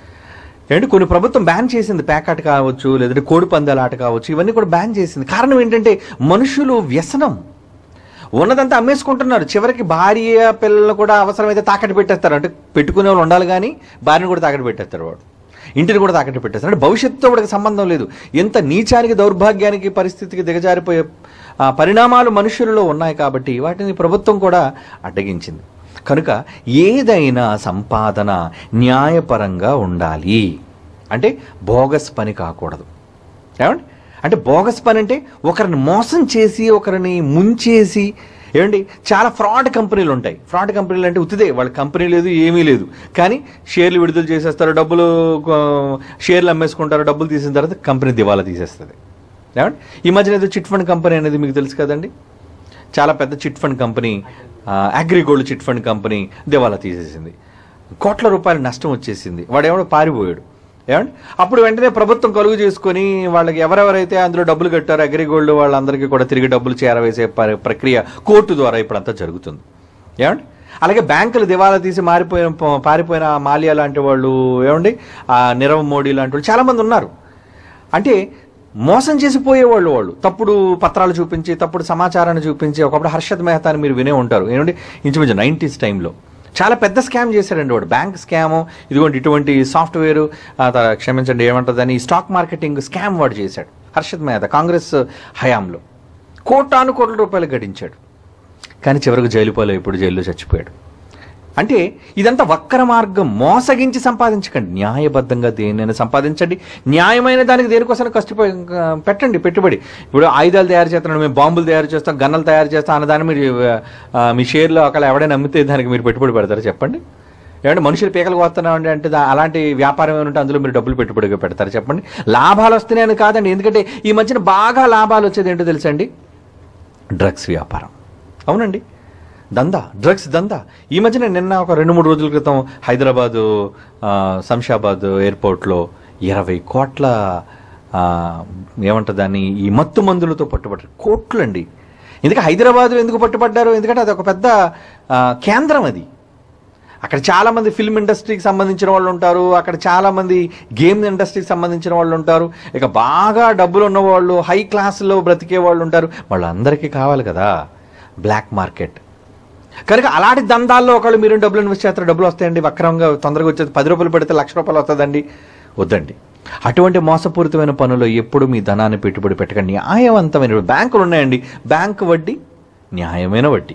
ఏంటి కొన్ని ప్రభుత్వం బ్యాన్ చేసింది ప్యాకాట్ కావచ్చు లేదంటే కోడి పందాల ఆట కావచ్చు ఇవన్నీ కూడా బ్యాన్ చేసింది కారణం ఏంటంటే మనుషులు వ్యసనం ఉన్నదంతా అమ్మేసుకుంటున్నారు చివరికి భార్య పిల్లలు కూడా అవసరమైతే తాకట్టు పెట్టేస్తారు అంటే పెట్టుకునే వాళ్ళు ఉండాలి కానీ భార్యను కూడా తాకట్టు పెట్టేస్తారు వాడు ఇంటిని కూడా తాకట్టు పెట్టేస్తారు అంటే భవిష్యత్తుతో వాడికి సంబంధం లేదు ఎంత నీచానికి దౌర్భాగ్యానికి పరిస్థితికి దిగజారిపోయే ఆ, పరిణామాలు మనుషులలో ఉన్నాయి కాబట్టి వాటిని ప్రభుత్వం కూడా అడ్డగించింది కనుక ఏదైనా సంపాదన న్యాయపరంగా ఉండాలి అంటే బోగస్ పని కాకూడదు ఏమండి అంటే బోగస్ పని అంటే ఒకరిని మోసం చేసి ఒకరిని ముంచేసి ఏమండి చాలా ఫ్రాడ్ కంపెనీలు ఉంటాయి ఫ్రాడ్ కంపెనీలు అంటే ఉత్తిదే వాళ్ళ కంపెనీ లేదు ఏమీ లేదు కానీ షేర్లు విడుదల చేసేస్తారు డబ్బులు ఆ, షేర్లు అమ్మేసుకుంటారు డబ్బులు తీసిన తర్వాత కంపెనీ దివాలా తీసేస్తుంది ఏమండి ఈ మధ్యన ఏదో చిట్ ఫండ్ కంపెనీ అనేది మీకు తెలుసు కదండి చాలా పెద్ద chit fund company AgriGold chit fund company దివాలా తీసేసింది కోట్ల రూపాయల నష్టం వచ్చేసింది వాడు ఎవడో పారిపోయాడు ఏమండి అప్పుడు వెంటనే ప్రభుత్వం కలుగు చేసుకొని వాళ్ళకి ఎవరెవరైతే అందులో డబ్బులు కట్టారో అగ్రిగోల్డ్ వాళ్ళందరికీ కూడా తిరిగి డబ్బులు చేరవేసే ప- ప్రక్రియ కోర్టు ద్వారా ఇప్పుడంతా జరుగుతుంది ఏమండి అలాగే బ్యాంకులు దివాలా తీసి మారిపోయిన ప- పారిపోయిన మాల్యా లాంటి వాళ్ళు ఏమండి ఆ నిరవ్ మోడీ లాంటి వాళ్ళు చాలామంది ఉన్నారు అంటే మోసం చేసి పోయేవాళ్ళు వాళ్ళు తప్పుడు పత్రాలు చూపించి తప్పుడు సమాచారాన్ని చూపించి ఒకప్పుడు హర్షద్ మెహతా అని మీరు వినే ఉంటారు ఏమండి ఇంచుమించు నైంటీస్ టైంలో చాలా పెద్ద స్కామ్ చేశాడండి వాడు బ్యాంక్ స్కామ్ ఇదిగోండి ఇటువంటి సాఫ్ట్వేర్ క్షమించండి ఏమంటుందని స్టాక్ మార్కెటింగ్ స్కామ్ వాడు చేశాడు హర్షద్ మెహతా కాంగ్రెస్ హయాంలో కోటాను కోట్ల రూపాయలు గడించాడు కానీ చివరికి జైలు పాలు ఇప్పుడు జైల్లో చచ్చిపోయాడు అంటే ఇదంతా వక్ర మార్గం మోసగించి సంపాదించకండి న్యాయబద్ధంగా దేనైనా సంపాదించండి న్యాయమైన దానికి దేనికోసం కష్టపడి పెట్టండి పెట్టుబడి ఇప్పుడు ఆయుధాలు తయారు చేస్తున్నాడు మేము బాంబులు తయారు చేస్తాం గన్నలు తయారు చేస్తాం అన్నదాన్ని మీరు ఆ, మీ షేర్లో అక్కడ ఎవడైనా అమ్మితే దానికి మీరు పెట్టుబడి పెడతారా చెప్పండి ఏమంటే మనుషులు పీకలు కోస్తున్నామండి అంటే దా- అలాంటి వ్యాపారం ఏమైనా ఉంటే అందులో మీరు డబ్బులు పెట్టుబడిగా పెడతారు చెప్పండి లాభాలు వస్తున్నాయని కాదండి ఎందుకంటే ఈ మధ్యన బాగా లాభాలు వచ్చేది ఏంటో తెలుసండి డ్రగ్స్ వ్యాపారం అవునండి దందా డ్రగ్స్ దందా ఈ మధ్యన నిన్న ఒక రెండు మూడు రోజుల క్రితం హైదరాబాదు ఆ, శంషాబాద్ ఎయిర్పోర్ట్లో ఇరవై కోట్ల ఆ, ఏమంటారు దాన్ని ఈ మత్తు మందులతో పట్టుబడ్డారు కోట్లు అండి ఎందుకంటే హైదరాబాద్ ఎందుకు పట్టుబడ్డారు ఎందుకంటే అది ఒక పెద్ద ఆ, కేంద్రం అది అక్కడ చాలా మంది ఫిల్మ్ ఇండస్ట్రీకి సంబంధించిన వాళ్ళు ఉంటారు అక్కడ చాలా మంది గేమ్ ఇండస్ట్రీకి సంబంధించిన వాళ్ళు ఉంటారు ఇక బాగా డబ్బులు ఉన్న వాళ్ళు హై క్లాస్లో బ్రతికే వాళ్ళు ఉంటారు వాళ్ళందరికీ కావాలి కదా బ్లాక్ మార్కెట్ కనుక అలాంటి దందాల్లో ఒకళ్ళు మీరు డబ్బులు ఇన్వెస్ట్ చేస్తారు డబ్బులు వస్తాయండి వక్రంగా తొందరగా వచ్చేది పది రూపాయలు పెడితే లక్ష రూపాయలు వస్తుందండి వద్దండి అటువంటి మోసపూరితమైన పనుల్లో ఎప్పుడు మీ ధనాన్ని పెట్టుబడి పెట్టకండి న్యాయవంతమైన బ్యాంకులు ఉన్నాయండి బ్యాంకు వడ్డీ న్యాయమైన వడ్డీ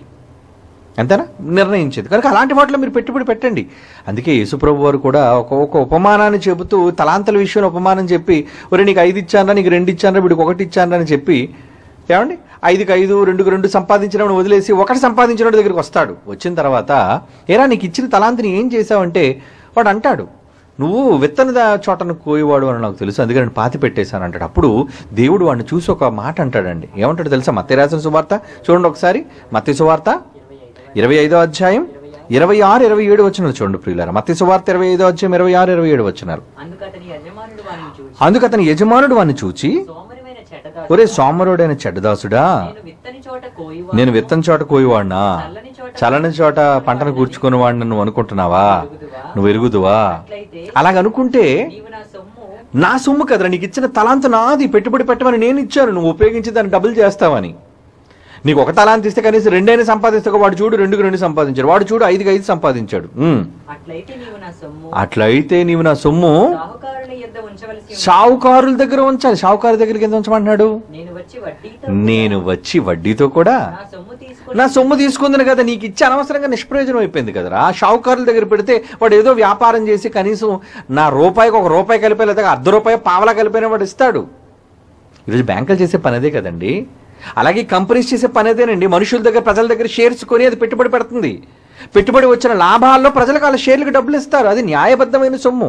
అంతేనా నిర్ణయించేది కనుక అలాంటి వాటిలో మీరు పెట్టుబడి పెట్టండి అందుకే యేసుప్రభు వారు కూడా ఒక ఒక ఉపమానాన్ని చెబుతూ తలాంతల విషయంలో ఉపమానం చెప్పి ఒరే నీకు ఐదు ఇచ్చానరా నీకు రెండు ఇచ్చానరా వీడికి ఒకటి ఇచ్చానరా అని చెప్పి ఏమండి ఐదుకి ఐదు రెండుకి రెండు సంపాదించినప్పుడు వదిలేసి ఒకటి సంపాదించిన వాడి దగ్గరికి వస్తాడు వచ్చిన తర్వాత ఏరా నీకు ఇచ్చిన తలాంతిని ఏం చేసావంటే వాడు అంటాడు నువ్వు విత్తన దా- చోటను కోయేవాడు అని నాకు తెలుసు అందుకని నేను పాతి పెట్టేశాను అంటాడు అప్పుడు దేవుడు వాడిని చూసి ఒక మాట అంటాడండి ఏమంటాడు తెలుసా మత్తి రాసిన సువార్త చూడండి ఒకసారి మత్తి సువార్త ఇరవై ఐదో అధ్యాయం ఇరవై ఆరు ఇరవై ఏడు వచ్చినారు చూడండి ప్రియులారా మత్తి సువార్త ఇరవై ఐదో అధ్యాయం ఇరవై ఆరు ఇరవై ఏడు వచ్చినారు అందుకు అతని యజమానుడు వారిని చూసి అందుకు అతని యజమానుడు వాడిని చూచి సోమరిమైన చెడ్డదాసు ఒరే సోమరుడైన చెడ్డదాసుడా నేను విత్తని చోట కోయి నేను విత్తని చోట కోయివాడినా చల్లని చోట చలని చోట పంటను కూర్చుకుని వాడిని నువ్వు అనుకుంటున్నావా నువ్వు ఎరుగుదువా అట్లయితే అలాగనుకుంటే నీవు నా సొమ్ము నా సొమ్ము కదరా నీకు ఇచ్చిన తలాంత నాది పెట్టుబడి పెట్టమని నేను ఇచ్చాను నువ్వు ఉపయోగించి దాన్ని డబుల్ చేస్తావని నీకు ఒక తలాంతి ఇస్తే కనీసం రెండైనా సంపాదిస్తే వాడు చూడు రెండుకు రెండు సంపాదించాడు వాడు చూడు ఐదుకి ఐదు సంపాదించాడు ఉమ్. అట్లయితే నీవు నా సొమ్ము అట్లయితే నీవు నా సొమ్ము సాహుకారుల యొద్ద ఉంచవలసి ఉన్నది. షావుకారుల దగ్గర ఉంచాలి షావుకారు దగ్గరికి ఎంత ఉంచమంటున్నాడు నేను వచ్చి వడ్డీతో నేను వచ్చి వడ్డీతో కూడా నా సొమ్ము తీసుకొని నా సొమ్ము తీసుకుందని కదా నీకు ఇచ్చే అనవసరంగా నిష్ప్రయోజనం అయిపోయింది కదరా ఆ షావుకారుల దగ్గర పెడితే వాడు ఏదో వ్యాపారం చేసి కనీసం నా రూపాయికి ఒక రూపాయి కలిపే లేదా అర్ధ రూపాయి పావలా కలిపిన వాడు ఇస్తాడు ఈరోజు బ్యాంకులు చేసే పని అదే కదండి అలాగే కంపెనీస్ చేసే పని అదేనండి మనుషుల దగ్గర ప్రజల దగ్గర షేర్స్ కొని అది పెట్టుబడి పెడుతుంది పెట్టుబడి వచ్చిన లాభాల్లో ప్రజలకు వాళ్ళ షేర్లకు డబ్బులు ఇస్తారు అది న్యాయబద్ధమైన సొమ్ము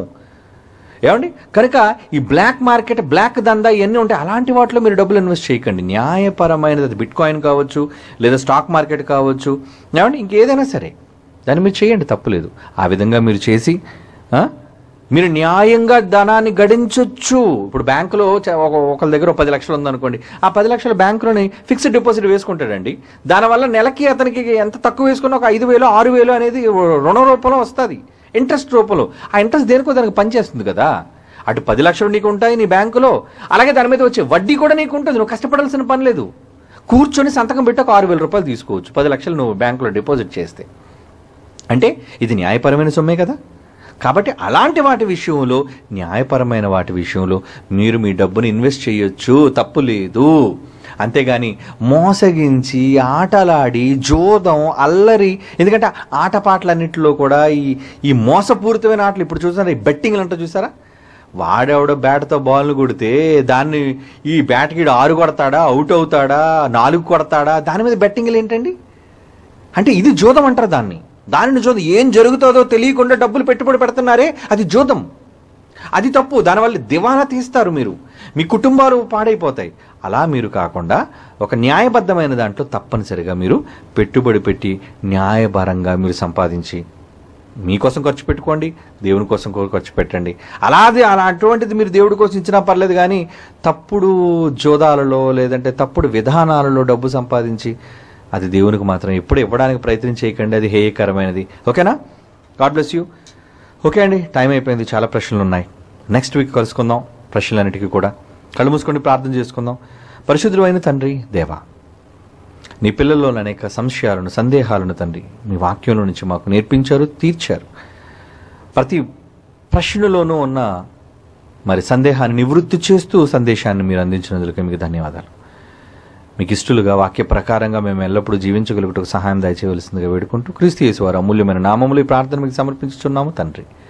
ఏమండి కనుక ఈ బ్లాక్ మార్కెట్ బ్లాక్ దందా ఇవన్నీ ఉంటాయి అలాంటి వాటిలో మీరు డబ్బులు ఇన్వెస్ట్ చేయకండి న్యాయపరమైనది అది బిట్ కాయిన్ కావచ్చు లేదా స్టాక్ మార్కెట్ కావచ్చు ఏమండి ఇంకేదైనా సరే దాన్ని మీరు చేయండి తప్పులేదు ఆ విధంగా మీరు చేసి ఆ, మీరు న్యాయంగా ధనాన్ని గడించొచ్చు ఇప్పుడు బ్యాంకులో చ- ఒక ఒకళ్ళ దగ్గర ఒక పది లక్షలు ఉందనుకోండి ఆ పది లక్షల బ్యాంకులోని ఫిక్స్డ్ డిపాజిట్ వేసుకుంటాడండి దానివల్ల నెలకి అతనికి ఎంత తక్కువ వేసుకున్న ఒక ఐదు వేలు ఆరు వేలు అనేది రుణ రూపంలో వస్తుంది ఇంట్రెస్ట్ రూపంలో ఆ ఇంట్రెస్ట్ దేనికో దానికి పనిచేస్తుంది కదా అటు పది లక్షలు నీకు ఉంటాయి నీ బ్యాంకులో అలాగే దాని మీద వచ్చే వడ్డీ కూడా నీకు ఉంటుంది నువ్వు కష్టపడాల్సిన పని లేదు కూర్చొని సంతకం పెట్టి ఒక ఆరు వేల రూపాయలు తీసుకోవచ్చు పది లక్షలు నువ్వు బ్యాంకులో డిపాజిట్ చేస్తే అంటే ఇది న్యాయపరమైన సొమ్మే కదా కాబట్టి అలాంటి వాటి విషయంలో న్యాయపరమైన వాటి విషయంలో మీరు మీ డబ్బుని ఇన్వెస్ట్ చేయొచ్చు తప్పు లేదు అంతేగాని మోసగించి ఆటలాడి జోదం అల్లరి ఎందుకంటే ఆటపాటలన్నింటిలో కూడా ఈ ఈ మోసపూరితమైన ఆటలు ఇప్పుడు చూసారా ఈ బెట్టింగ్లు అంటూ చూసారా వాడెవడో బ్యాట్తో బాల్ను కొడితే దాన్ని ఈ బ్యాట్కి ఆరు కొడతాడా అవుట్ అవుతాడా నాలుగు కొడతాడా దాని మీద బెట్టింగ్లు ఏంటండి అంటే ఇది జూదం అంటారు దాన్ని దానిని జూదం ఏం జరుగుతుందో తెలియకుండా డబ్బులు పెట్టుబడి పెడుతున్నారే అది జూదం అది తప్పు దానివల్ల దివాలా తీస్తారు మీరు మీ కుటుంబాలు పాడైపోతాయి అలా మీరు కాకుండా ఒక న్యాయబద్ధమైన దాంట్లో తప్పనిసరిగా మీరు పెట్టుబడి పెట్టి న్యాయపరంగా మీరు సంపాదించి మీకోసం ఖర్చు పెట్టుకోండి దేవుని కోసం కూడా ఖర్చు పెట్టండి అలాది అలా అటువంటిది మీరు దేవుడి కోసం ఇచ్చినా పర్లేదు కానీ తప్పుడు జోదాలలో లేదంటే తప్పుడు విధానాలలో డబ్బు సంపాదించి అది దేవునికి మాత్రం ఎప్పుడు ఇవ్వడానికి ప్రయత్నం చేయకండి అది హేయకరమైనది ఓకేనా గాడ్ బ్లెస్ యూ ఓకే అండి టైం అయిపోయింది చాలా ప్రశ్నలు ఉన్నాయి నెక్స్ట్ వీక్ కలుసుకుందాం ప్రశ్నలన్నిటికీ కూడా కళ్ళు మూసుకొని ప్రార్థన చేసుకుందాం పరిశుద్ధుడు అయిన తండ్రి దేవా నీ పిల్లల్లోని అనేక సంశయాలను సందేహాలను తండ్రి మీ వాక్యంలో నుంచి మాకు నేర్పించారు తీర్చారు ప్రతి ప్రశ్నలోనూ ఉన్న మరి సందేహాన్ని నివృత్తి చేస్తూ సందేశాన్ని మీరు అందించినందుకు మీకు ధన్యవాదాలు మీకు ఇష్టలుగా వాక్య ప్రకారంగా మేము ఎల్లప్పుడూ జీవించగలుగుటకు సహాయం దయచేయవలసిందిగా వేడుకుంటూ క్రీస్తు యేసు వారి అమూల్యమైన నామములు ఈ ప్రార్థన మీకు సమర్పించుచున్నాము తండ్రి